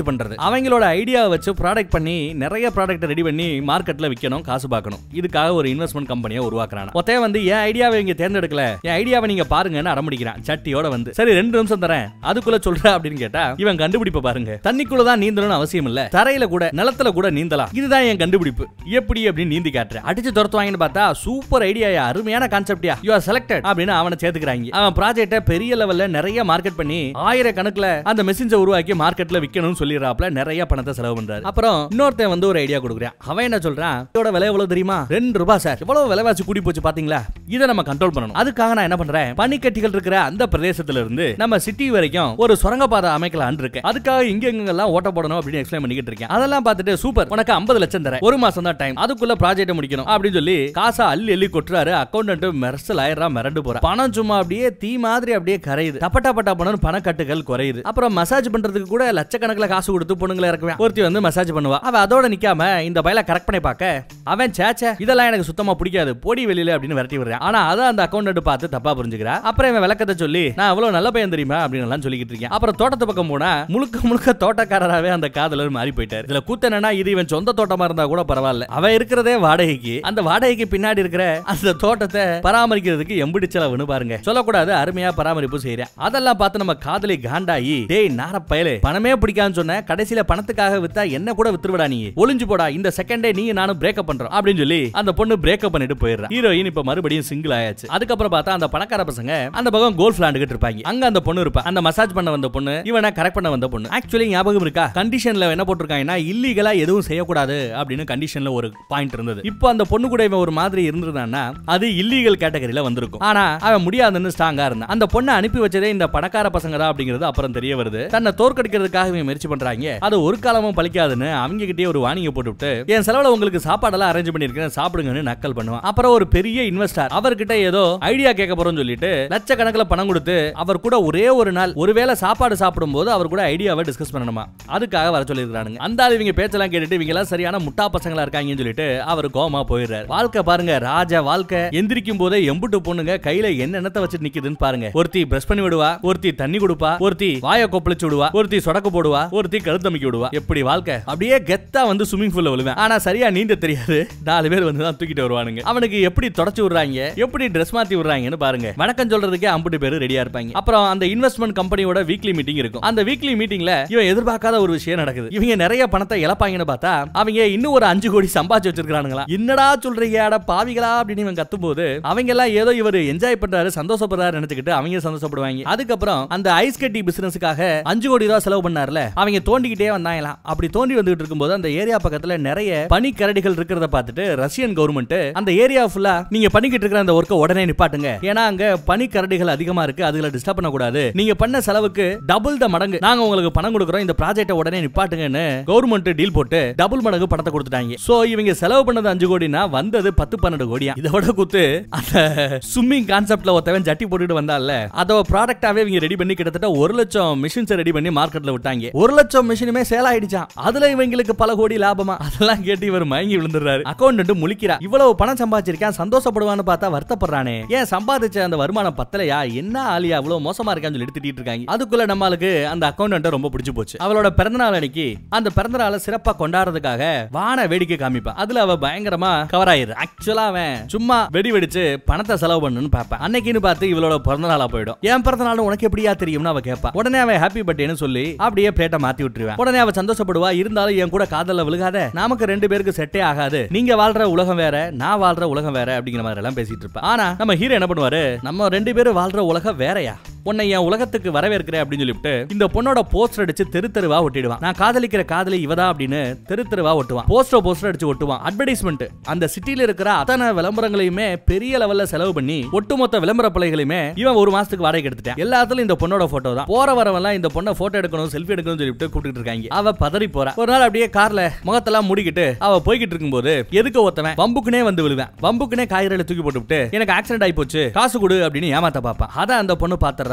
பண்றது அவங்களோட ஐடியாவை வச்சு ப்ராடக்ட் பண்ணி நிறைய ப்ராடக்ட் ரெடி பண்ணி மார்க்கெட்ல விற்கணும் காசு பார்க்கணும் இதுக்காக ஒரு இன்வெஸ்ட்மெண்ட் கம்பெனியை உருவாக்குறான் ஒருத்தன் வந்து என் ஐடியாவை இங்க தேர்ந்தெடுக்கல என் ஐடியாவை நீங்க பாருங்கன்னு அடம்பிடிக்கிறான் சட்டியோட வந்து சரி ரெண்டு நிமிஷம் தரேன் அதுக்குள்ள சொல்ற அப்படின்னு கேட்டா இவன் கண்டுபிடிப்ப பாருங்க தண்ணிக்குள்ள தான் நீந்தணும்னு அவசியம் இல்ல தரையில கூட நிலத்துல கூட நீந்தலாம் இதுதான் என் கண்டுபிடிப்பு எப்படி அப்படின்னு நீந்தி காட்டுறேன் அடிச்சு துரத்துவாங்கன்னு பார்த்தா சூப்பர் ஐடியா அருமையான கான்செப்டியா யூ ஆர் செலக்டட் அப்படின்னு அவனை சேர்த்துக்கிறாங்க அவன் ப்ராஜெக்ட்டை பெரிய லெவல்ல நிறைய மார்க்கெட் பண்ணி ஆயிரக்கணக்குல அந்த மெஷின்ஸை உருவாக்கி மார்க்கெட்ல விற்கணும்னு சொல்லிடுறாப்ல நிறைய பணத்தை செலவு பண்றாரு அப்புறம் இன்னொருத்தன் வந்து ஒரு ஐடியா கொடுக்குறான் அவன் என்ன சொல்றான் இதோட விலை எவ்வளவு தெரியுமா ரெண்டு ரூபாய் சார் எவ்வளவு விலைவாசி கூடி போச்சு பாத்தீங்களா இதை நம்ம கண்ட்ரோல் பண்ணணும் அதுக்காக நான் என்ன பண்றேன் பனிக்கட்டிகள் இருக்கிற அந்த பிரதேசத்துல இருந்து நம்ம சிட்டி வரைக்கும் ஒரு சுரங்கப்பாதை அமைக்கலாம்னு இருக்கேன் அதுக்காக இங்க எங்கெல்லாம் ஓட்ட போடணும் அப்படின்னு எக்ஸ்பிளைன் பண்ணிக்கிட்டு இருக்கேன் அதெல்லாம் பார்த்துட்டு சூப்பர் உனக்கு 50 லட்சம் தரேன் ஒரு மாசம் தான் டைம் அதுக்குள்ள ப்ராஜெக்ட் முடிக்கணும் அப்படின்னு சொல்லி காசை அள்ளி அள்ளி கொட்டுறாரு அக்கௌண்டன்ட் மெர்சல் ஆயிரம் மிரண்டு போறான் பணம் சும்மா அப்படியே தீ மாதிரி அப்படியே கரையுது டப்பட்டா பட்டா பணம் பணக்கட்டுகள் குறையுது அப்புறம் மசாஜ் பண்றதுக்கு கூட லட்சக்கணக்கில் காசு கொடுத்து பொண்ணுங்களை இறக்குவேன் ஒருத்தி வந்து மசாஜ் பண்ணுவா அவ அதோட நிக்காம இந்த பையில கரெக்ட் பண்ணி பார்க்க அவன் சேச்சே இதெல்லாம் எனக்கு சுத்தமா பிடிக்காது பொடி வெளியில அப்படின்னு விரட்டி விடுறான் ஆனா அதை அந்த அக்கௌண்ட் பார்த்து தப்பா புரிஞ்சுக்கிறா அப்புறம் இவன் விளக்கத்தை சொல்லி நான் அவ்வளவு நல்ல பையன் தெரியுமா அப்படின்னு எல்லாம் சொல்லிக்கிட்டு இருக்கேன் அப்புறம் தோட்டத்து பக்கம் போனா முழுக்க முழுக்க தோட்டக்காரராவே அந்த காதலர் மாறி போயிட்டாரு இதுல கூத்து என்னன்னா இது இவன் சொந்த தோட்டமா இருந்தா கூட பரவாயில்ல அவன் இருக்கிறதே வாடகைக்கு அந்த வாடகைக்கு பின்னாடி இருக்கிற அந்த தோட்டத்தை பராமரிக்கிறதுக்கு எம்பிடி செலவுன்னு பாருங்க சொல்லக்கூடாது அருமையா பராமரிப்பு செய்யறேன் அதெல்லாம் பார்த்து நம்ம காதலி காண்டாயி டேய் நார பயலே பணமே பிடிக்கான்னு சொன்ன கடைசியில பணத்துக்காக வித்தா என்ன கூட வித்துருவடா நீ ஒளிஞ்சு போடா இந்த செகண்டே நீ நானும் பிரேக்கப் பண்றோம் அப்படின்னு சொல்லி அந்த பொண்ணு பிரேக்கப் பண்ணிட்டு போயிடுறா ஹீரோயின் இப்ப மறுபடியும் சிங்கிள் ஆயாச்சு அதுக்கப்புறம் பார்த்தா அந்த பணக்கார பசங்க அந்த பக்கம் கோல்ஃப் விளாண்டுகிட்டு இருப்பாங்க அங்க அந்த பொண்ணு இருப்பா அந்த மசாஜ் பண்ண வந்த பொண்ணு இவனை கரெக்ட் பண்ண வந்த பொண்ணு ஆக்சுவலி ஞாபகம் இருக்கா கண்டிஷன்ல என்ன போட்டிருக்காங்கன்னா இல்லீகலா எதுவும் செய்யக்கூடாது அப்படின்னு கண்டிஷன்ல ஒரு பாயிண்ட் இருந்தது இப்போ அந்த பொண்ணு கூட இவன் ஒரு மாதிரி இருந்திருந்தான்னா அது இல்லீகல் கேட்டகரியில வந்திருக்கும் ஆனா அவன் முடியாதுன்னு ஸ்ட்ராங்கா இருந்தான் அந்த பொண்ணை அனுப்பி வச்சதே இந்த பணக்கார பசங்க தான் அப்படிங்கிறது அப்புறம் தெரிய வருது தன்னை தோற்கடிக்கிறதுக்காக இவன் முயற்சி பண்றாங்க அது ஒரு காலமும் பலிக்காதுன்னு அவங்க கிட்டே ஒரு வாணிங்க போட்டுவிட்டு என் செலவுல உங்களுக்கு சாப்பாடெல்லாம் அரேஞ்ச் பண்ணிருக்கேன் சாப்பிடுங்கன்னு நக்கல் பண்ணுவான் அப்புறம் ஒரு பெரிய இன்வெஸ்டர் அவர்கிட்ட ஏதோ ஐடியா கேட்க போறோம்னு சொல்லிட்டு லட்சக்கணக்கில் பணம் கொடுத்து அவர் கூட ஒரே ஒரு நாள் ஒருவேளை சாப்பாடு சாப்பிடும்போது அவர் கூட ஐடியாவை டிஸ்கஸ் பண்ணணுமா அதுக்காக வர சொல்லியிருக்கானுங்க அந்த ஆள் இவங்க பேச்செல்லாம் கேட்டுட்டு இவங்க எல்லாம் சரியான முட்டா பசங்களா இருக்காங்கன்னு சொல்லிட்டு அவர் கோமா போயிடுறாரு வாழ்க்கை பாருங்க ராஜ வாழ்க்கை எந்திரிக்கும் போதே எம்புட்டு பொண்ணுங்க கையில என்னென்னத்தை வச்சு நிக்குதுன்னு பாருங்க ஒருத்தி பிரஷ் பண்ணி விடுவா ஒருத்தி தண்ணி கொடுப்பா ஒருத்தி வாய கொப்பளிச்சு விடுவா ஒருத்தி சொடக்கு போடுவா ஒருத்தி கழுத்தமைக்க விடுவா எப்படி வாழ்க்கை அப்படியே கெத்தா வந்து ஸ்விமிங் பூல்ல விழுவேன் ஆனா சரியா நீந்த தெரியாது நாலு பேர் வந்து தான் தூக்கிட்டு வருவானுங்க அவனுக்கு எப்படி தொடச்சு விடுறாங்க எப்படி ட்ரெஸ் மாத்தி விடுறாங்கன்னு பாருங்க வணக்கம் சொல்றதுக்கே அம்புட்டு பேர் ரெடியா இருப்பாங்க அப்புறம் அந்த இன்வெஸ்ட்மெண்ட் கம்பெனியோட வீக்லி மீட்டிங் இருக்கும் அந்த வீக்லி மீட்டிங்ல இவன் எதிர்பார்க்காத ஒரு விஷயம் நடக்குது இவங்க நிறைய பணத்தை இழப்பாங்கன்னு பார்த்தா அவங்க இன்னும் ஒரு அஞ்சு கோடி சம்பாதிச்சு வச்சிருக்கானுங்களா என்னடா சொல்றீங்க அட பாவிகளா அப்படின்னு இவன் கத்தும்போது அவங்க எல்லாம் ஏதோ இவர் என்ஜாய் பண்றாரு சந்தோஷப்படுறாரு நினைச்சுக்கிட்டு அவங்க சந்தோஷப்படுவாங்க அதுக்கப்புறம் அந்த ஐஸ் கட்டி பிசினஸுக்காக அஞ்சு கோடி ரூபாய் செலவு பண்ணார்ல அவங்க தோண்டிக்கிட்டே வந்தாங்களாம் அப்படி தோண்டி வந்துகிட்டு இருக்கும்போது அந்த ஏரியா பக்கத்துல நிறைய பனிக்கரடிகள் இருக்கிறத பார்த்துட்டு ரஷ்யன் கவர்மெண்ட் அந்த ஏரியா ஃபுல்லா நீங்க பண்ணிக்கிட்டு இருக்கிற அந்த ஒர்க்கை உடனே நிப்பாட்டுங்க ஏன்னா அங்க பனிக்கரடிகள் அதிகமா இருக்கு அதுல டிஸ்டர்ப் பண்ணக்கூடாது நீங்க பண்ண செலவுக்கு டபுள் த மடங்கு நாங்க உங்களுக்கு பணம் கொடுக்குறோம் இந்த ப்ராஜெக்ட்டை உடனே நிப்பாட்டுங்கன்னு கவர்மெண்ட் டீல் போட்டு டபுள் மடங்கு பணத்தை கொடுத்துட்டாங்க சோ இவங்க செலவு பண்ணது அஞ்சு கோடினா வந்தது பத்து பன்னெண்டு கோடியா இதோட குத்து அந்த ஸ்விம்மிங் கான்செப்ட்ல ஒருத்தவன் ஜட்டி போட்டுட்டு வந்தால அதோ ப்ராடக்டாவே இவங்க ரெடி பண்ணி கிட்டத்தட்ட ஒரு லட்சம் மிஷின்ஸ் ரெடி பண்ணி மார்க்கெட்ல விட்டாங்க ஒரு லட்சம் மிஷினுமே சேல் ஆயிடுச்சான் அதுல இவங்களுக்கு பல கோடி லாபமா அதெல்லாம் கேட்டு இவர் மயங்கி விழுந்துறாரு அக்கௌண்ட் முழிக்கிறா இவ்வளவு பணம் சம்பாதிச்சிருக்கான் சந்தோஷப்படுவான்னு பார்த்தா வருத்தப்படுறானே ஏன் சம்பாதிச்ச அந்த வருமானம் பத்தலையா என்ன ஆலியா அவ்வளவு மோசமா இருக்கான்னு சொல்லி திட்டிட்டு இருக்காங்க அதுக்குள்ள நம்மளுக்கு அந்த அக்கௌண்ட் ரொம்ப பிடிச்சு போச்சு அவளோட பிறந்தநாள் அன்னைக்கு அந்த பிறந்தநாளை சிறப்பா கொண்டாடுறதுக்காக வான வேடிக்கை காமிப்பா அதுல அவ பயங்கரமா கவர் ஆயிரு ஆக்சுவலா அவன் சும்மா வெடி வெடிச்சு பணத்தை செலவு பண்ணுன்னு பார்ப்பேன் அன்னைக்குன்னு பார்த்து இவளோட பிறந்தநாளா போயிடும் என் பிறந்தநாள் உனக்கு எப்படியா தெரியும்னு அவ கேட்பா உடனே அவன் ஹாப்பி பர்த்டேன்னு சொல்லி அப்படியே பிளேட்டை மாத்தி விட்டுருவேன் உடனே அவ சந்தோஷப்படுவா இருந்தாலும் என் கூட காதல்ல விழுகாத நமக்கு ரெண்டு பேருக்கு செட்டே ஆகாது நீங்க வாழ்ற உலகம் வேற நான் வாழ்ற உலகம் வேற அப்படிங்கிற மாதிரி எல்லாம் பேசிட்டு இருப்பேன் ஆனா நம்ம ஹீரோ என்ன பண்ணுவாரு நம்ம ரெண்டு பேரும் வாழ்ற உலகம் வேறயா உன்னை என் உலகத்துக்கு வரவேற்கிறேன் அப்படின்னு சொல்லிட்டு இந்த பொண்ணோட போஸ்டர் அடிச்சு தெரு தெருவா ஒட்டிடுவான் நான் காதலிக்கிற காதலி இவதா அப்படின்னு தெரு தெருவா ஒட்டுவான் போஸ்டர் போஸ்டர் அடிச்சு ஒட்டுவான் அட்வர்டைஸ்மெண்ட் அந்த சிட்டில இருக்கிற அத்தனை விளம்பரங்களையுமே பெரிய லெவல்ல செலவு பண்ணி ஒட்டுமொத்த விளம்பர பிள்ளைகளையுமே இவன் ஒரு மாசத்துக்கு வாடகை எடுத்துட்டான் எல்லாத்துலயும் இந்த பொண்ணோட போட்டோ தான் போற வரவெல்லாம் இந்த பொண்ணை போட்டோ எடுக்கணும் செல்ஃபி எடுக்கணும்னு சொல்லிட்டு கூப்பிட்டு இருக்காங்க அவ பதறி போறா ஒரு நாள் அப்படியே கார்ல முகத்தெல்லாம் மூடிக்கிட்டு அவ போய்கிட்டு இருக்கும்போது எதுக்கு ஒருத்தவன் வம்புக்குனே வந்து விழுவேன் வம்புக்குனே காய்கறில தூக்கி போட்டுவிட்டு எனக்கு ஆக்சிடென்ட் ஆகி போச்சு காசு கொடு அப்படின்னு ஏமாத்த பாப்பான் அத அந்த பொண்ணு பாத்துறா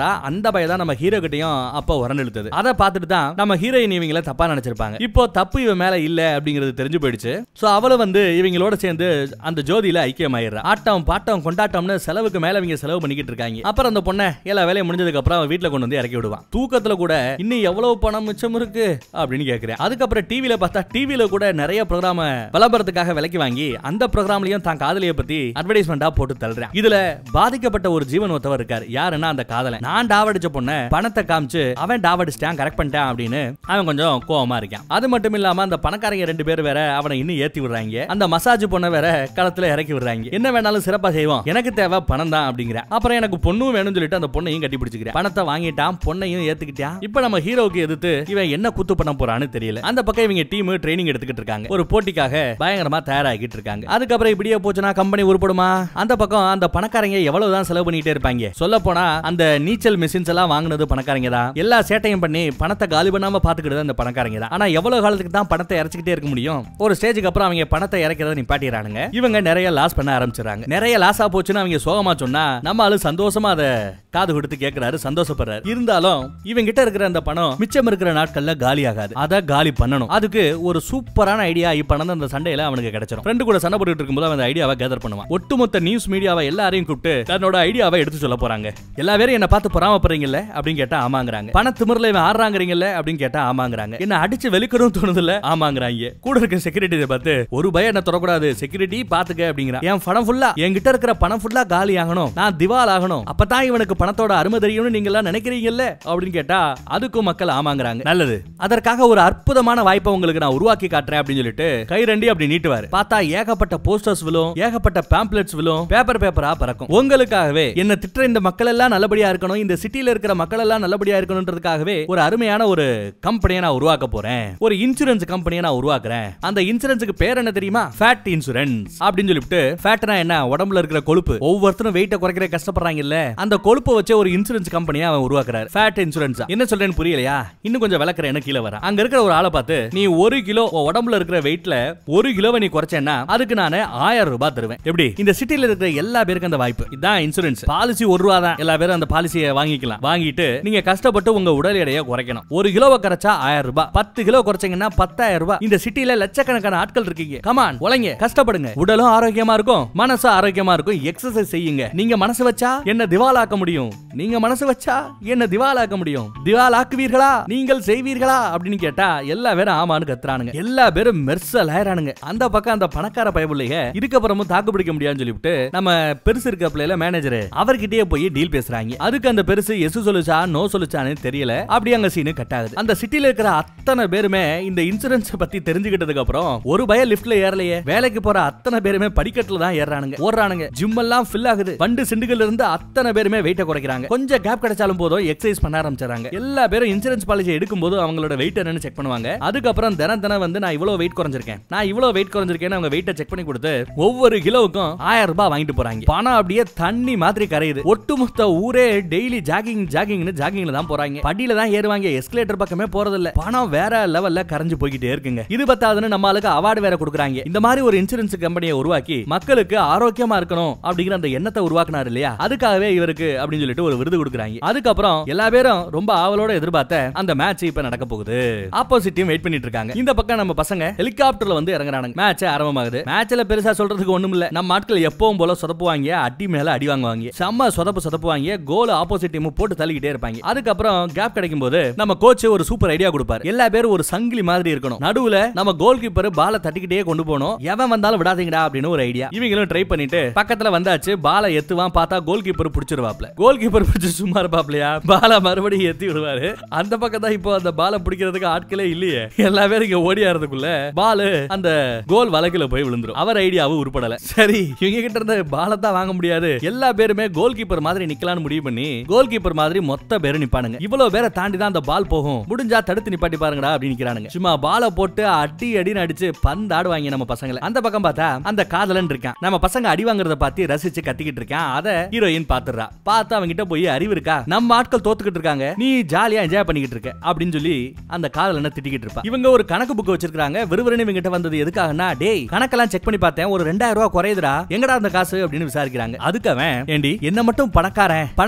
சொல்றா அந்த பையன் தான் நம்ம ஹீரோ கிட்டயும் அப்ப உரண்டு இழுத்தது அதை பார்த்துட்டு தான் நம்ம ஹீரோயின் இவங்கள தப்பா நினைச்சிருப்பாங்க இப்போ தப்பு இவன் மேல இல்ல அப்படிங்கிறது தெரிஞ்சு போயிடுச்சு சோ அவளை வந்து இவங்களோட சேர்ந்து அந்த ஜோதியில ஐக்கியமாயிடுறா ஆட்டம் பாட்டம் கொண்டாட்டம்னு செலவுக்கு மேல இவங்க செலவு பண்ணிக்கிட்டு இருக்காங்க அப்புறம் அந்த பொண்ணை எல்லா வேலையும் முடிஞ்சதுக்கு அப்புறம் அவன் வீட்டுல கொண்டு வந்து இறக்கி விடுவான் தூக்கத்துல கூட இன்னும் எவ்வளவு பணம் மிச்சம் இருக்கு அப்படின்னு கேக்குறேன் அதுக்கப்புறம் டிவில பார்த்தா டிவில கூட நிறைய ப்ரோக்ராம விளம்பரத்துக்காக விலைக்கு வாங்கி அந்த ப்ரோக்ராம்லயும் தான் காதலியை பத்தி அட்வர்டைஸ்மெண்டா போட்டு தள்ளுறேன் இதுல பாதிக்கப்பட்ட ஒரு ஜீவன் ஒருத்தவர் இருக்காரு யாருன்னா அந்த காதலன் நான் டாவடிச்ச பொண்ண பணத்தை காமிச்சு அவன் டாவடிச்சிட்டான் கரெக்ட் பண்ணிட்டான் அப்படின்னு அவன் கொஞ்சம் கோவமா இருக்கான் அது மட்டும் இல்லாம அந்த பணக்காரங்க ரெண்டு பேர் வேற அவனை இன்னும் ஏத்தி விடுறாங்க அந்த மசாஜ் பொண்ணை வேற களத்துல இறக்கி விடுறாங்க என்ன வேணாலும் சிறப்பா செய்வோம் எனக்கு தேவை பணம் தான் அப்படிங்கிற அப்புறம் எனக்கு பொண்ணும் வேணும்னு சொல்லிட்டு அந்த பொண்ணையும் கட்டி பிடிச்சிக்கிறேன் பணத்தை வாங்கிட்டான் பொண்ணையும் ஏத்துக்கிட்டான் இப்ப நம்ம ஹீரோவுக்கு எதிர்த்து இவன் என்ன குத்து பண்ண போறான்னு தெரியல அந்த பக்கம் இவங்க டீம் ட்ரைனிங் எடுத்துக்கிட்டு இருக்காங்க ஒரு போட்டிக்காக பயங்கரமா தயாராகிட்டு இருக்காங்க அதுக்கப்புறம் இப்படியே போச்சுன்னா கம்பெனி உருப்படுமா அந்த பக்கம் அந்த பணக்காரங்க எவ்வளவுதான் செலவு பண்ணிட்டே இருப்பாங்க சொல்ல போனா அந்த நீச்சல் மிஷின்ஸ் எல்லாம் வாங்குனது பணக்காரங்க தான் எல்லா சேட்டையும் பண்ணி பணத்தை காலி பண்ணாம பாத்துக்கிட்டு அந்த பணக்காரங்க தான் ஆனா எவ்வளவு காலத்துக்கு தான் பணத்தை இறச்சிக்கிட்டே இருக்க முடியும் ஒரு ஸ்டேஜுக்கு அப்புறம் அவங்க பணத்தை இறக்கிறத நிப்பாட்டிடுறானுங்க இவங்க நிறைய லாஸ் பண்ண ஆரம்பிச்சிடறாங்க நிறைய லாஸா போச்சுன்னு அவங்க சோகமா சொன்னா நம்ம ஆளு சந்தோஷமா அதை காது கொடுத்து கேட்கிறாரு சந்தோஷப்படுறாரு இருந்தாலும் இவங்க கிட்ட இருக்கிற அந்த பணம் மிச்சம் இருக்கிற நாட்கள்ல காலி ஆகாது அதை காலி பண்ணணும் அதுக்கு ஒரு சூப்பரான ஐடியா இப்ப நடந்த அந்த சண்டையில அவனுக்கு கிடைச்சிடும் ஃப்ரெண்டு கூட சண்டை போட்டுட்டு இருக்கும்போது அவன் அந்த ஐடியாவை கேதர் பண்ணுவான் ஒட்டுமொத்த நியூஸ் மீடியாவை எல்லாரையும் கூப்பிட்டு தன்னோட ஐடியாவை எடுத்து சொல்ல போறாங்க எல்லா பேரும் என்ன பார்த்து பொறாமப்படுறீங்கல்ல அப்படின்னு கேட்டா ஆமாங்கிறாங்க பண திமிரில் இவன் ஆடுறாங்கிறீங்கல்ல அப்படின்னு கேட்டா ஆமாங்கிறாங்க என்ன அடிச்சு வெளிக்கணும் தோணுதுல ஆமாங்கிறாங்க கூட இருக்க செக்யூரிட்டி பார்த்து ஒரு பயம் என்ன தொடக்கூடாது செக்யூரிட்டி பாத்துக்க அப்படிங்கிறான் என் பணம் ஃபுல்லா என்கிட்ட இருக்கிற பணம் ஃபுல்லா காலி ஆகணும் நான் திவால் ஆகணும் அப்பதான் இவனுக்கு பணத்தோட அருமை தெரியும்னு நீங்க எல்லாம் நினைக்கிறீங்கல்ல அப்படின்னு கேட்டா அதுக்கும் மக்கள் ஆமாங்கிறாங்க நல்லது அதற்காக ஒரு அற்புதமான வாய்ப்பை உங்களுக்கு நான் உருவாக்கி காட்டுறேன் அப்படின்னு சொல்லிட்டு கை ரெண்டி அப்படி நீட்டுவாரு பார்த்தா ஏகப்பட்ட போஸ்டர்ஸ் விழும் ஏகப்பட்ட பேம்ப்ளெட்ஸ் விழும் பேப்பர் பேப்பரா பறக்கும் உங்களுக்காகவே என்ன திட்டுற இந்த மக்கள் எல்லாம் நல்லபடியா இருக்கணும் இந்த சிட்டில இருக்கிற மக்கள் எல்லாம் நல்லபடியா இருக்கணும்ன்றதுக்காகவே ஒரு அருமையான ஒரு கம்பெனியை நான் உருவாக்க போறேன் ஒரு இன்சூரன்ஸ் கம்பெனியை நான் உருவாக்குறேன் அந்த இன்சூரன்ஸுக்கு பேர் என்ன தெரியுமா ஃபேட் இன்சூரன்ஸ் அப்படின்னு சொல்லிட்டு ஃபேட்னா என்ன உடம்புல இருக்கிற கொழுப்பு ஒவ்வொருத்தரும் வெயிட்ட குறைக்கிற கஷ்டப்படுறாங்கல்ல அந்த கொழுப்பை வச்சு ஒரு இன்சூரன்ஸ் கம்பெனியை அவன் உருவாக்குறாரு ஃபேட் இன்சூரன்ஸ் என்ன சொல்றேன்னு புரியலையா இன்னும் கொஞ்சம் விளக்குறேன் கீழே வர அங்க இருக்கிற ஒரு ஆளை பார்த்து நீ ஒரு கிலோ உன் உடம்புல இருக்கிற வெயிட்ல ஒரு கிலோவை நீ குறைச்சேன்னா அதுக்கு நான் ஆயிரம் ரூபாய் தருவேன் எப்படி இந்த சிட்டில இருக்கிற எல்லா பேருக்கும் அந்த வாய்ப்பு இதான் இன்சூரன்ஸ் பாலிசி ஒரு ரூபா தான் எல்லா பேரும் அந்த பாலிசியை வாங்கிக்கலாம் வாங்கிட்டு நீங்க கஷ்டப்பட்டு உங்க உடல் எடையை குறைக்கணும் ஒரு கிலோவை குறைச்சா ஆயிரம் ரூபாய் பத்து கிலோ குறைச்சீங்கன்னா பத்தாயிரம் ரூபாய் இந்த சிட்டில லட்சக்கணக்கான ஆட்கள் இருக்கீங்க கமான் உழைங்க கஷ்டப்படுங்க உடலும் ஆரோக்கியமா இருக்கும் மனசும் ஆரோக்கியமா இருக்கும் எக்ஸசைஸ் செய்யுங்க நீங்க மனசு வச்சா என்ன திவாலாக்க முடியும் நீங்க மனசு வச்சா என்ன திவாலாக்க முடியும் திவாலாக்குவீர்களா நீங்கள் செய்வீர்களா அப்படின்னு கேட்டா எல்லா பேரும் ஆமான்னு கத்துறானுங்க எல்லா பேரும் மெர்சல் ஆயிரானுங்க அந்த பக்கம் அந்த பணக்கார பயபுள்ளைய இதுக்கப்புறமும் தாக்கு பிடிக்க முடியாதுன்னு சொல்லிவிட்டு நம்ம பெருசு இருக்க பிள்ளைல மேனேஜர் அவர்கிட்டயே போய் டீல் பேசுறாங்க அதுக்கு அந்த பெருசு எஸ் சொல்லுச்சா நோ சொல்லுச்சான்னு தெரியல அப்படி அங்க சீனு கட் ஆகுது அந்த சிட்டில இருக்கிற அத்தனை பேருமே இந்த இன்சூரன்ஸ் பத்தி தெரிஞ்சுக்கிட்டதுக்கு அப்புறம் ஒரு பய லிஃப்ட்ல ஏறலையே வேலைக்கு போற அத்தனை பேருமே படிக்கட்டுல தான் ஏறானுங்க ஓடுறானுங்க ஜிம் எல்லாம் ஃபில் ஆகுது வண்டு சிண்டுகள் இருந்து அத்தனை பேருமே வெயிட்ட குறைக்கிறாங்க கொஞ்சம் கேப் கிடைச்சாலும் போதும் எக்ஸசைஸ் பண்ண ஆரம்பிச்சாங்க எல்லா பேரும் இன்சூரன்ஸ் பாலிசி எடுக்கும்போது அவங்களோட வெயிட் என்னன்னு செக் பண்ணுவாங்க அதுக்கப்புறம் தினம் தினம் வந்து நான் இவ்வளவு வெயிட் குறைஞ்சிருக்கேன் நான் இவ்வளவு வெயிட் குறைஞ்சிருக்கேன்னு அவங்க வெயிட்ட செக் பண்ணி கொடுத்து ஒவ்வொரு கிலோவுக்கும் ஆயிரம் ரூபாய் வாங்கிட்டு போறாங்க பணம் அப்படியே தண்ணி மாதிரி கரையுது ஒட்டுமொத்த ஊரே டெய்லி ஜாகிங் ஜாகிங்னு ஜாகிங்ல தான் போறாங்க படியில தான் ஏறுவாங்க எஸ்கலேட்டர் பக்கமே போறது இல்ல பணம் வேற லெவல்ல கரைஞ்சு போய்கிட்டே இருக்குங்க இது பத்தாதுன்னு நம்ம ஆளுக்கு அவார்டு வேற கொடுக்குறாங்க இந்த மாதிரி ஒரு இன்சூரன்ஸ் கம்பெனியை உருவாக்கி மக்களுக்கு ஆரோக்கியமா இருக்கணும் அப்படிங்கிற அந்த எண்ணத்தை உருவாக்குனாரு இல்லையா அதுக்காகவே இவருக்கு அப்படின்னு சொல்லிட்டு ஒரு விருது கொடுக்குறாங்க அதுக்கப்புறம் எல்லா பேரும் ரொம்ப ஆவலோட எதிர்பார்த்த அந்த மேட்ச் இப்ப நடக்க போகுது ஆப்போசிட் டீம் வெயிட் பண்ணிட்டு இருக்காங்க இந்த பக்கம் நம்ம பசங்க ஹெலிகாப்டர்ல வந்து இறங்குறாங்க மேட்ச் ஆரம்பமாகுது மேட்ச்ல பெருசா சொல்றதுக்கு ஒண்ணும் இல்ல நம்ம ஆட்கள் எப்பவும் போல சொதப்புவாங்க அடி மேல அடி வாங்குவாங்க செம்ம சொதப்பு சொதப்புவாங்க கோல் ஆப்போசிட் டீம் போட்டு தள்ளிக்கிட்டே இருப்பாங்க அதுக்கப்புறம் கேப் கிடைக்கும் போது நம்ம கோச் ஒரு சூப்பர் ஐடியா கொடுப்பாரு எல்லா பேரும் ஒரு சங்கிலி மாதிரி இருக்கணும் நடுவுல நம்ம கோல் கீப்பர் பால தட்டிக்கிட்டே கொண்டு போகணும் எவன் வந்தாலும் விடாதீங்கடா அப்படின்னு ஒரு ஐடியா இவங்களும் ட்ரை பண்ணிட்டு பக்கத்துல வந்தாச்சு பால எத்துவான் பார்த்தா கோல் கீப்பர் பிடிச்சிருவாப்ல கோல் கீப்பர் பிடிச்சு சும்மா இருப்பாப்லையா பால மறுபடியும் எத்தி விடுவாரு அந்த பக்கம் தான் இப்போ அந்த பால பிடிக்கிறதுக்கு ஆட்களே இல்லையே எல்லா பேரும் இங்க ஓடியாறதுக்குள்ள பால் அந்த கோல் வழக்குல போய் விழுந்துரும் அவர் ஐடியாவும் உருப்படல சரி இவங்க கிட்ட இருந்த பாலை தான் வாங்க முடியாது எல்லா பேருமே கோல் கீப்பர் மாதிரி நிக்கலாம்னு முடிவு பண்ணி கோல் கீப்பர் மாதிரி மொத்த பேரும் நிப்பானுங்க இவ்வளவு பேரை தாண்டி தான் அந்த பால் போகும் முடிஞ்சா தடுத்து நிப்பாட்டி பாருங்கடா அப்படின்னு நிக்கிறானுங்க சும்மா பாலை போட்டு அடி அடின்னு அடிச்சு பந்து ஆடுவாங்க நம்ம பசங்களை அந்த பக்கம் பார்த்தா அந்த காதலன் இருக்கான் நம்ம பசங்க அடி வாங்குறத பார்த்து ரசிச்சு கத்திக்கிட்டு இருக்கான் அத ஹீரோயின் பாத்துறா பார்த்து அவங்க கிட்ட போய் அறிவு இருக்கா நம்ம ஆட்கள் தோத்துக்கிட்டு இருக்காங்க நீ ஜாலியா என்ஜாய் பண்ணிக்கிட்டு இருக்க அப்படின்னு சொல்லி அந்த காதலனை திட்டிக்கிட்டு இருப்பா இவங்க ஒரு கணக்கு புக் வச்சிருக்காங்க விறுவிறுன்னு இவங்க கிட்ட வந்தது எதுக்காகனா டேய் கணக்கெல்லாம் செக் பண்ணி பார்த்தேன் ஒரு ரெண்டாயிரம் ரூபாய் குறையுதுடா எங்கடா அந்த காசு அப்படின்னு விசாரிக்கிறாங்க அதுக்கு அவன் ஏண்டி என்ன மட்டும் பணக்காரன் பண திமிரு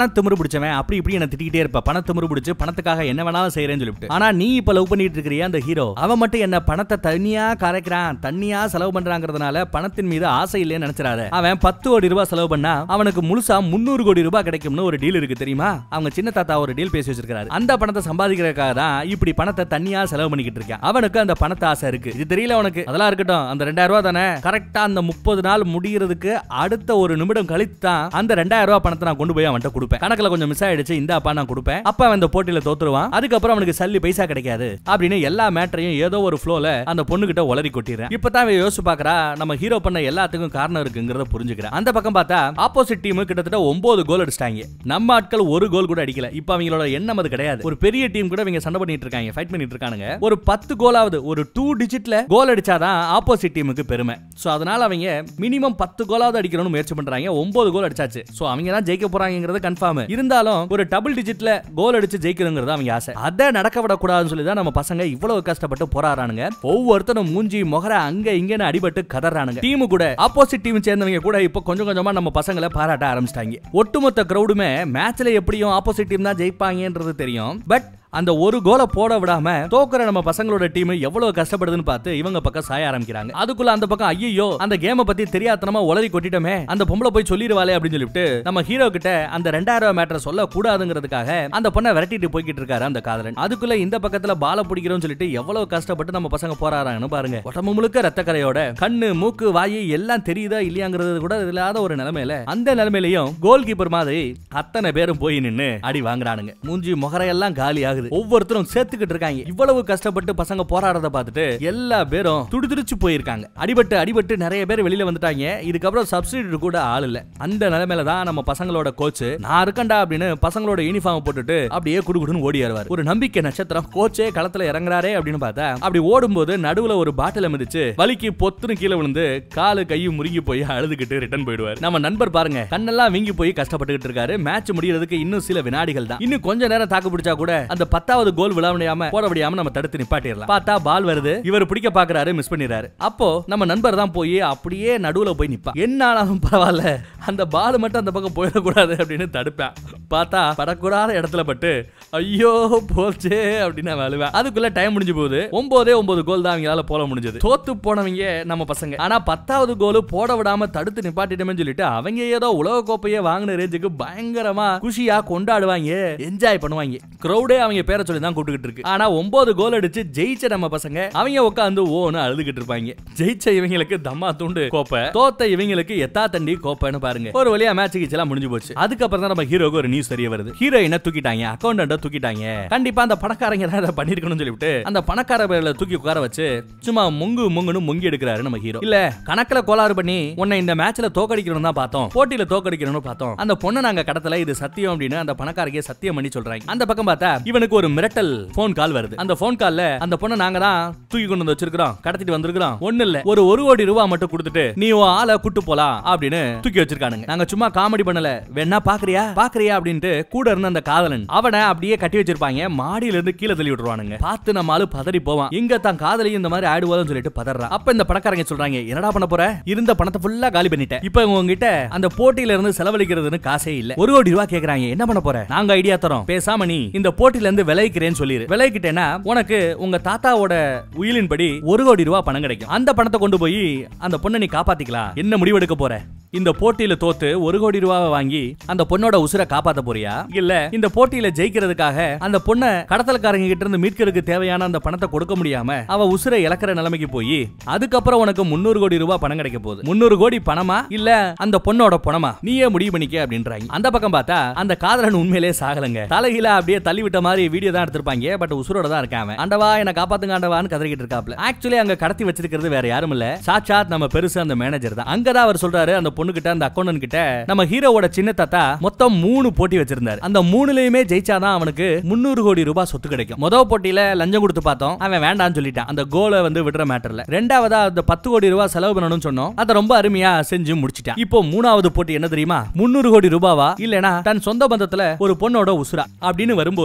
பிடிச்சவன் அப்படி இப்படி என்ன திட்டிக்கிட்டே இருப்ப பணத்தை முறுபிடிச்சு பணத்துக்காக என்ன வேணாலும் செய்யறேன்னு சொல்லிட்டு ஆனா நீ இப்ப லவ் பண்ணிட்டு இருக்கிறிய அந்த ஹீரோ அவன் மட்டும் என்ன பணத்தை தனியா கரைக்கிறான் தண்ணியா செலவு பண்றாங்கிறதுனால பணத்தின் மீது ஆசை இல்லைன்னு நினைச்சிடாத அவன் பத்து கோடி ரூபாய் செலவு பண்ணா அவனுக்கு முழுசா முன்னூறு கோடி ரூபாய் கிடைக்கும்னு ஒரு டீல் இருக்கு தெரியுமா அவங்க சின்ன தாத்தா ஒரு டீல் பேசி வச்சிருக்காரு அந்த பணத்தை சம்பாதிக்கிறதுக்காக தான் இப்படி பணத்தை தனியா செலவு பண்ணிக்கிட்டு இருக்கான் அவனுக்கு அந்த பணத்தை ஆசை இருக்கு இது தெரியல அவனுக்கு அதெல்லாம் இருக்கட்டும் அந்த ரெண்டாயிரம் ரூபாய் தானே கரெக்டா அந்த முப்பது நாள் முடியறதுக்கு அடுத்த ஒரு நிமிடம் கழித்து தான் அந்த ரெண்டாயிரம் ரூபாய் பணத்தை நான் கொண்டு போய் அவன்கிட்ட கொடுப்பேன் கணக்குல கொஞ்சம் மிஸ் ஆயிடுச்சு இந்த அப்பா நான் கொடுப்பேன் அப்ப அவன் இந்த போட்டியில தோத்துருவான் அதுக்கப்புறம் அவனுக்கு சல்லி பைசா கிடைக்காது அப்படின்னு எல்லா மேட்டரையும் ஏதோ ஒரு ஃப்ளோல அந்த பொண்ணு கிட்ட உளறி கொட்டிடுறேன் இப்பதான் இவன் யோசிச்சு பாக்குறா நம்ம ஹீரோ பண்ண எல்லாத்துக்கும் காரணம் இருக்குங்கிறத புரிஞ்சுக்கிறேன் அந்த பக்கம் பார்த்தா ஆப்போசிட் டீம் கிட்டத்தட்ட ஒன்பது கோல் அடிச்சிட்டாங்க நம்ம ஆட்கள் ஒரு கோல் கூட அடிக்கல இப்ப அவங்களோட எண்ணம் அது கிடையாது ஒரு பெரிய டீம் கூட இவங்க சண்டை பண்ணிட்டு இருக்காங்க ஃபைட் பண்ணிட்டு இருக்கானுங்க ஒரு பத்து கோலாவது ஒரு டூ டிஜிட்ல கோல் அடிச்சாதான் ஆப்போசிட் டீமுக்கு பெருமை சோ அதனால அவங்க மினிமம் பத்து கோலாவது அடிக்கணும்னு முயற்சி பண்றாங்க ஒன்பது கோல் அடிச்சாச்சு சோ அவங்க தான் ஜெயிக்க போறாங்கிறது கன்ஃபார்ம் இருந்தாலும் ஒரு டபுள் டிஜிட்ல கோல் அடிச்சு ஜெயிக்கணுங்கிறது அவங்க ஆசை அதை நடக்க விடக்கூடாதுன்னு சொல்லி தான் நம்ம பசங்க இவ்வளவு கஷ்டப்பட்டு போராடுறானுங்க ஒவ்வொருத்தரும் மூஞ்சி முகர அங்க இங்கன்னு அடிபட்டு கதறானுங்க டீமு கூட ஆப்போசிட் டீம் சேர்ந்தவங்க கூட இப்போ கொஞ்சம் கொஞ்சமா நம்ம பசங்களை பாராட்ட ஆரம்பிச்சிட்டாங்க ஒட்டுமொத்த கிரௌடுமே மேட்ச்ல எப்படியும் ஆப்போசிட் டீம் தான் ஜெயிப்பாங்கன்றது தெரியும் பட் அந்த ஒரு கோலை போட விடாம தோக்குற நம்ம பசங்களோட டீம் எவ்வளவு கஷ்டப்படுதுன்னு பார்த்து இவங்க பக்கம் சாய ஆரம்பிக்கிறாங்க அதுக்குள்ள அந்த பக்கம் ஐயோ அந்த கேமை பத்தி தெரியாதனமா உளறி கொட்டிட்டோமே அந்த பொம்பளை போய் சொல்லிடுவாளே அப்படின்னு சொல்லிட்டு நம்ம ஹீரோ கிட்ட அந்த ரெண்டாயிரம் ரூபாய் மேட்டர் சொல்ல கூடாதுங்கிறதுக்காக அந்த பொண்ணை விரட்டிட்டு போய்கிட்டு இருக்காரு அந்த காதலன் அதுக்குள்ள இந்த பக்கத்துல பால பிடிக்கிறோம்னு சொல்லிட்டு எவ்வளவு கஷ்டப்பட்டு நம்ம பசங்க போறாங்கன்னு பாருங்க உடம்பு முழுக்க ரத்த கரையோட கண்ணு மூக்கு வாயு எல்லாம் தெரியுதா இல்லையாங்கிறது கூட இல்லாத ஒரு நிலைமையில அந்த நிலைமையிலையும் கோல் கீப்பர் மாதிரி அத்தனை பேரும் போய் நின்னு அடி வாங்குறானுங்க மூஞ்சி முகரையெல்லாம் காலி ஆகுது ஒவ்வொருத்தரும் சேர்த்துக்கிட்டு இருக்காங்க இவ்வளவு கஷ்டப்பட்டு பசங்க போராடுறத பார்த்துட்டு எல்லா பேரும் துடிதுடிச்சு போயிருக்காங்க அடிபட்டு அடிபட்டு நிறைய பேர் வெளியில வந்துட்டாங்க இதுக்கப்புறம் சப்ஸ்டிடியூட் கூட ஆள் இல்ல அந்த நிலைமையில தான் நம்ம பசங்களோட கோச் நான் இருக்கண்டா அப்படின்னு பசங்களோட யூனிஃபார்ம் போட்டுட்டு அப்படியே குடுகுடுன்னு ஓடி வருவார் ஒரு நம்பிக்கை நட்சத்திரம் கோச்சே களத்துல இறங்குறாரே அப்படின்னு பார்த்தா அப்படி ஓடும்போது நடுவுல ஒரு பாட்டில மிதிச்சு வலிக்கு பொத்துன்னு கீழே விழுந்து காலு கையும் முருங்கி போய் அழுதுகிட்டு ரிட்டர்ன் போயிடுவார் நம்ம நண்பர் பாருங்க கண்ணெல்லாம் வீங்கி போய் கஷ்டப்பட்டுக்கிட்டு இருக்காரு மேட்ச் முடியறதுக்கு இன்னும் சில வினாடிகள் தான் இன்னும் கொஞ்ச நேரம் தாக்கு பிடிச்சா கூட அந்த பத்தாவது கோல் விழா முடியாம போட முடியாம நம்ம தடுத்து நிப்பாட்டிடலாம் பார்த்தா பால் வருது இவர் பிடிக்க பாக்குறாரு மிஸ் பண்ணிடுறாரு அப்போ நம்ம நண்பர் தான் போய் அப்படியே நடுவுல போய் நிப்பா என்ன ஆனாலும் பரவாயில்ல அந்த பால் மட்டும் அந்த பக்கம் போயிடக்கூடாது அப்படின்னு தடுப்பேன் பார்த்தா படக்கூடாத இடத்துல பட்டு ஐயோ போச்சே அப்படின்னு அவன் அழுவேன் அதுக்குள்ள டைம் முடிஞ்சு போகுது ஒன்பதே ஒன்பது கோல் தான் அவங்களால போட முடிஞ்சது தோத்து போனவங்க நம்ம பசங்க ஆனா பத்தாவது கோல் போட விடாம தடுத்து நிப்பாட்டிட்டோம்னு சொல்லிட்டு அவங்க ஏதோ உலக கோப்பையே வாங்கின ரேஞ்சுக்கு பயங்கரமா குஷியா கொண்டாடுவாங்க என்ஜாய் பண்ணுவாங்க கிரௌடே அவங்க பேரை சொல்லி தான் கூப்பிட்டுக்கிட்டு இருக்கு ஆனா ஒன்பது கோல் அடிச்சு ஜெயிச்ச நம்ம பசங்க அவங்க உட்காந்து ஓன்னு அழுதுகிட்டு இருப்பாங்க ஜெயிச்ச இவங்களுக்கு தம்மா தூண்டு கோப்பை தோத்த இவங்களுக்கு எத்தா தண்டி கோப்பைன்னு பாருங்க ஒரு வழியா மேட்ச் எல்லாம் முடிஞ்சு போச்சு அதுக்கப்புறம் தான் நம்ம ஹீரோக்கு ஒரு நியூஸ் தெரிய வருது ஹீரோயினை தூக்கிட்டாங்க அக்கௌண்டன்ட தூக்கிட்டாங்க கண்டிப்பா அந்த பணக்காரங்க தான் அதை பண்ணிருக்கணும்னு சொல்லிட்டு அந்த பணக்கார பேர்ல தூக்கி உட்கார வச்சு சும்மா முங்கு முங்குன்னு முங்கி எடுக்கிறாரு நம்ம ஹீரோ இல்ல கணக்குல கோளாறு பண்ணி உன்னை இந்த மேட்ச்ல தோக்கடிக்கணும் தான் பார்த்தோம் போட்டியில தோக்கடிக்கணும்னு பார்த்தோம் அந்த பொண்ணை நாங்க கடத்தல இது சத்தியம் அப்படின்னு அந்த பணக்காரங்க சத்தியம் பண்ணி சொல்றாங்க அந்த பக்கம் பார்த்தா இவனுக்கு ஒரு மிரட்டல் போன் கால் வருது அந்த போன் கால்ல அந்த பொண்ணை நாங்க தான் தூக்கி கொண்டு வந்து வச்சிருக்கிறோம் கடத்திட்டு வந்திருக்கிறோம் ஒண்ணு இல்ல ஒரு ஒரு கோடி ரூபாய் மட்டும் கொடுத்துட்டு நீ உன் ஆளை கூட்டு போலாம் அப்படின்னு தூக்கி வச்சிருக்கானுங்க நாங்க சும்மா காமெடி பண்ணல வேணா பாக்குறியா பாக்குறியா அப்படின்ட்டு கூட இருந்த அந்த காதலன் அவனை அப்படியே கட்டி வச்சிருப்பாங்க மாடியில இருந்து கீழே தள்ளி விட்டுருவானுங்க பார்த்து நம்ம ஆளு பதறி போவான் இங்க தான் காதலையும் இந்த மாதிரி ஆடுவாதுன்னு சொல்லிட்டு பதறான் அப்ப இந்த பணக்காரங்க சொல்றாங்க என்னடா பண்ண போற இருந்த பணத்தை ஃபுல்லா காலி பண்ணிட்டேன் இப்ப உங்ககிட்ட அந்த போட்டியில இருந்து செலவழிக்கிறதுன்னு காசே இல்ல ஒரு கோடி ரூபாய் கேக்குறாங்க என்ன பண்ண போற நாங்க ஐடியா தரோம் பேசாம நீ இந்த போட்டியில இருந்து விளைவிக்கிறேன்னு சொல்லிரு விளைவிக்கிட்டேன்னா உனக்கு உங்க தாத்தாவோட உயிலின்படி ஒரு கோடி ரூபாய் பணம் கிடைக்கும் அந்த பணத்தை கொண்டு போய் அந்த பொண்ணை நீ காப்பாத்திக்கலாம் என்ன முடிவெடுக்க போற இந்த போட்டியில தோத்து ஒரு கோடி ரூபாவை வாங்கி அந்த பொண்ணோட உசுரை காப்பாத்த போறியா இல்ல இந்த போட்டியில ஜெயிக்கிறதுக்காக அந்த பொண்ணை கடத்தல்காரங்க கிட்ட இருந்து மீட்கிறதுக்கு தேவையான அந்த பணத்தை கொடுக்க முடியாம அவ உசுரை இழக்கிற நிலைமைக்கு போய் அதுக்கப்புறம் உனக்கு முன்னூறு கோடி ரூபாய் பணம் கிடைக்க போகுது முன்னூறு கோடி பணமா இல்ல அந்த பொண்ணோட பணமா நீயே முடிவு பண்ணிக்க அப்படின்றாங்க அந்த பக்கம் பார்த்தா அந்த காதலன் உண்மையிலே சாகலங்க தலைகீழ அப்படியே தள்ளி விட்ட மாதிரி வீடியோ தான் எடுத்திருப்பாங்க பட் உசுரோட தான் இருக்கான் அவன். ஆண்டவா என்ன காப்பாத்துங்க ஆண்டவான்னு கதறிக்கிட்டு இருக்காப்ல ஆக்சுவலி அங்க கடத்தி வச்சிருக்கிறது வேற யாரும் இல்ல சாட்சாத் நம்ம பெருசு அந்த மேனேஜர் தான் அங்கதான் அவர் சொல்றாரு அந்த பொண்ணு கிட்ட அந்த அக்கௌண்டன்ட் கிட்ட நம்ம ஹீரோவோட சின்ன தாத்தா மொத்தம் மூணு போட்டி வச்சிருந்தாரு அந்த மூணுலயுமே ஜெயிச்சாதான் அவனுக்கு முன்னூறு கோடி ரூபாய் சொத்து கிடைக்கும் முதல் போட்டியில லஞ்சம் கொடுத்து பார்த்தோம் அவன் வேண்டாம்னு சொல்லிட்டான் அந்த கோலை வந்து விடுற மேட்டர்ல ரெண்டாவதா அந்த பத்து கோடி ரூபாய் செலவு பண்ணணும்னு சொன்னோம் அதை ரொம்ப அருமையா செஞ்சு முடிச்சிட்டான் இப்போ மூணாவது போட்டி என்ன தெரியுமா முன்னூறு கோடி ரூபாவா இல்லனா தன் சொந்த பந்தத்துல ஒரு பொண்ணோட உசுரா அப்படின்னு வரும்போது சொந்த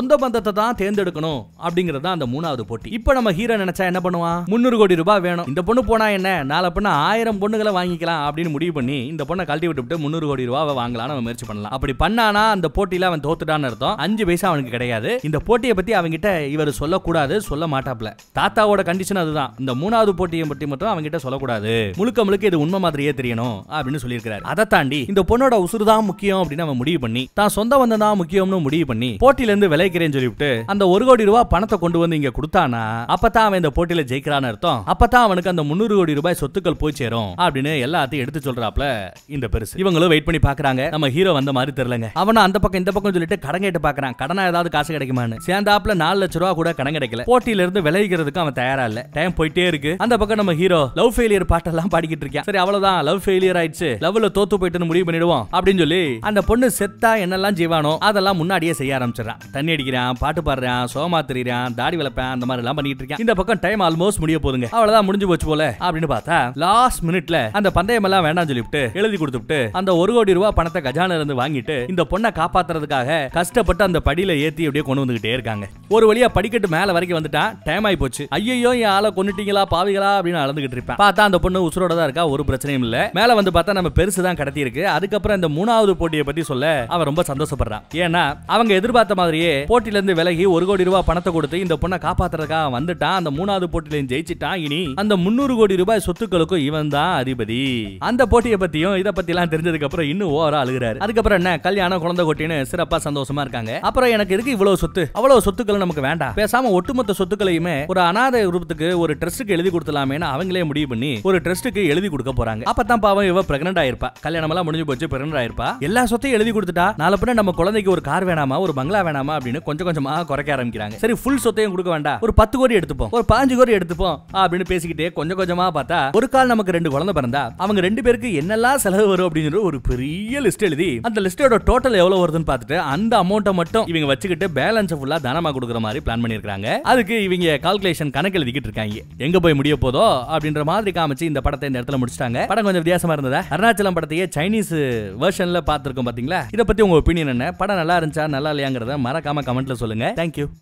சொந்த பந்தத்தை தான் தேர்ந்தெடுக்கணும் அப்படிங்கறது தான் அந்த மூணாவது போட்டி இப்ப நம்ம ஹீரோ நினைச்சா என்ன பண்ணுவான் முன்னூறு கோடி ரூபாய் வேணும் இந்த பொண்ணு போனா என்ன நாளை பொண்ணு ஆயிரம் பொண்ணுகளை வாங்கிக்கலாம் அப்படின்னு முடிவு பண்ணி இந்த பொண்ணை கழட்டி விட்டுவிட்டு முன்னூறு கோடி ரூபாய் வாங்கலாம்னு அவன் முயற்சி பண்ணலாம் அப்படி பண்ணானா அந்த போட்டியில அவன் தோத்துட்டான்னு அர்த்தம் அஞ்சு பைசா அவனுக்கு கிடையாது இந்த போட்டியை பத்தி அவங்கிட்ட இவர் சொல்லக்கூடாது சொல்ல மாட்டாப்ல தாத்தாவோட கண்டிஷன் அதுதான் இந்த மூணாவது போட்டியை பற்றி மட்டும் அவங்கிட்ட சொல்லக்கூடாது முழுக்க முழுக்க இது உண்மை மாதிரியே தெரியணும் அப்படின்னு சொல்லியிருக்காரு அதை தாண்டி இந்த பொண்ணோட உசுறு தான் முக்கியம் அப்படின்னு அவன் முடிவு பண்ணி தான் சொந்த பந்தம் தான் முக்கியம்னு முடிவு பண்ணி போட்டியில இருந்து விளைக்கிறேன்னு சொல்லிவிட்டு அந்த ஒரு கோடி ரூபாய் பணத்தை கொண்டு வந்து இங்க கொடுத்தானா அப்பதான் அவன் இந்த போட்டியில ஜெயிக்கிறான்னு அர்த்தம் அப்பதான் அவனுக்கு அந்த முன்னூறு கோடி ரூபாய் சொத்துக்கள் போய் சேரும் அப்படின்னு எல்லாத்தையும் எடுத்து சொல்றாப்ல இந்த பெருசு இவங்களும் வெயிட் பண்ணி பாக்குறாங்க நம்ம ஹீரோ வந்த மாதிரி தெரியலங்க அவனும் அந்த பக்கம் இந்த பக்கம் சொல்லிட்டு கடன் கேட்டு பாக்குறான் கடனா ஏதாவது காசு கிடைக்குமான்னு சேர்ந்தாப்புல நாலு லட்ச ரூபா கூட கடன் கிடைக்கல போட்டியில இருந்து விளைவிக்கிறதுக்கு அவன் தயாரா இல்ல டைம் போயிட்டே இருக்கு அந்த பக்கம் நம்ம ஹீரோ லவ் ஃபெயிலியர் பாட்டெல்லாம் பாடிக்கிட்டு இருக்கேன் சரி அவ்வளவுதான் லவ் ஃபெயிலியர் ஆயிடுச்சு லவ்ல தோத்து போயிட்டு முடிவு பண்ணிடுவோம் அப்படின்னு சொல்லி அந்த பொண்ணு செத்தா என்னெல்லாம் செய்வானோ அதெல்லாம் முன்னாடியே செய்ய ஆரம்பிச்சிடறான் தண்ணி அடிக்கிறான் பாட்டு பாடுறான் சோமா தெரியுறான் தாடி வளர்ப்பேன் அந்த மாதிரி எல்லாம் பண்ணிட்டு இருக்கான் இந்த பக்கம் டைம் ஆல்மோஸ்ட் முடிய போதுங்க அவ்வளவுதான் முடிஞ்சு போச்சு போல அப்படின்னு பார்த்தா லாஸ்ட் மினிட்ல அந்த பந்தயம் எல்லாம் வேண்டாம் சொல்லிவிட்டு எழுதி கொடுத்துட்டு அந்த ஒரு கோடி ரூபாய் பணத்தை கஜான இருந்து வாங்கிட்டு இந்த பொண்ணை காப்பாத்துறதுக்காக கஷ்டப்பட்டு அந்த படியில ஏத்தி அப்படியே கொண்டு வந்துகிட்டே இருக்காங்க ஒரு வழியா படிக்கட்டு மேல வரைக்கும் வந்துட்டா டைம் ஆயி போச்சு ஐயோ என் ஆளை கொண்டுட்டீங்களா பாவிகளா அப்படின்னு அளந்துகிட்டு இருப்பேன் பார்த்தா அந்த பொண்ணு உசுரோட தான் இருக்கா ஒரு பிரச்சனையும் இல்ல மேல வந்து பார்த்தா நம்ம பெருசு தான் கடத்தி இருக்கு அதுக்கப்புறம் இந்த மூணாவது போட்டியை பத்தி சொல்ல அவன் ரொம்ப சந்தோஷப்படுறான் ஏன்னா அவங்க எதிர்பார்த்த மாதிரியே போட்டியில இருந்து விலகி ஒரு கோடி ரூபாய் பணத்தை கொடுத்து இந்த பொண்ணை காப்பாத்துறதுக்காக வந்துட்டான் அந்த மூணாவது போட்டியிலையும் ஜெயிச்சிட்டான் இனி அந்த முன்னூறு கோடி ரூபாய் சொத்துக்களுக்கும் இவன் தான் அதிபதி அந்த போட்டியை பத்தியும் இத பத்தி எல்லாம் தெரிஞ்சதுக்கு அப்புறம் இன்னும் ஓவரா அழுகுறாரு அதுக்கப்புறம் என்ன கல்யாணம் குழந்தை கொட்டின்னு சிறப்பா சந்தோஷமா இருக்காங்க அப்புறம் எனக்கு இருக்கு இவ்வளவு சொத்து அவ்வளவு சொத்துக்கள் நமக்கு வேண்டாம் பேசாம ஒட்டுமொத்த சொத்துக்களையுமே ஒரு அனாதை உருவத்துக்கு ஒரு ட்ரஸ்ட்டுக்கு எழுதி கொடுத்தலாமேன்னு அவங்களே முடிவு பண்ணி ஒரு ட்ரஸ்ட்டுக்கு எழுதி கொடுக்க போறாங்க அப்பதான் பாவம் இவ பிரெக்னன்ட் ஆயிருப்பா கல்யாணம் எல்லாம் முடிஞ்சு போச்சு பிரெக்னன்ட் ஆயிருப்பா எல்லா சொத்தையும் எழுதி கொடுத்துட்டா நாளை பின்ன நம்ம குழந்தைக்கு ஒரு கார் வேணாமா ஒரு பங்களா வேணாமா அப்படின்னு கொஞ்சம் கொஞ்சமா குறைக்க ஆரம்பிக்கிறாங்க சரி ஃபுல் சொத்தையும் கொடுக்க வேண்டாம் ஒரு பத்து கோடி எடுத்துப்போம் ஒரு பாஞ்சு கோடி எடுத்துப்போம் அப்படின்னு பேசிக்கிட்டே கொஞ்சம் கொஞ்சமா பார்த்தா ஒரு கால் நமக்கு ரெண்டு குழந்தை பிறந்தா அவங்க ரெண்டு பேருக்கு என்னெல்லாம் செலவு வரும் அப்படின்னு ஒரு பெரிய லிஸ்ட் எழுதி அந்த லிஸ்டோட டோட்டல் எவ்வளவு வருதுன்னு பார்த்துட்டு அந்த அமௌண்ட்டை மட்டும் இவங்க வச்சுக்கிட்டு பேலன்ஸ் ஃபுல்லா தானமா கொடுக்குற மாதிரி பிளான் பண்ணிருக்காங்க அதுக்கு இவங்க கால்குலேஷன் கணக்கு எழுதிக்கிட்டு இருக்காங்க எங்க போய் முடிய போதோ அப்படின்ற மாதிரி காமிச்சு இந்த படத்தை இந்த இடத்துல முடிச்சிட்டாங்க படம் கொஞ்சம் வித்தியாசமா இருந்ததா அருணாச்சலம் படத்தையே சைனீஸ் வெர்ஷன்ல பார்த்திருக்கோம் பாத்தீங்களா இதை பத்தி உங்க ஒப்பீனியன் என்ன படம் நல்லா இருந்துச்சா நல்லா இல்லையாங்கிறத மறக்காம கமெண்ட்ல சொல்லுங்க தேங்க்யூ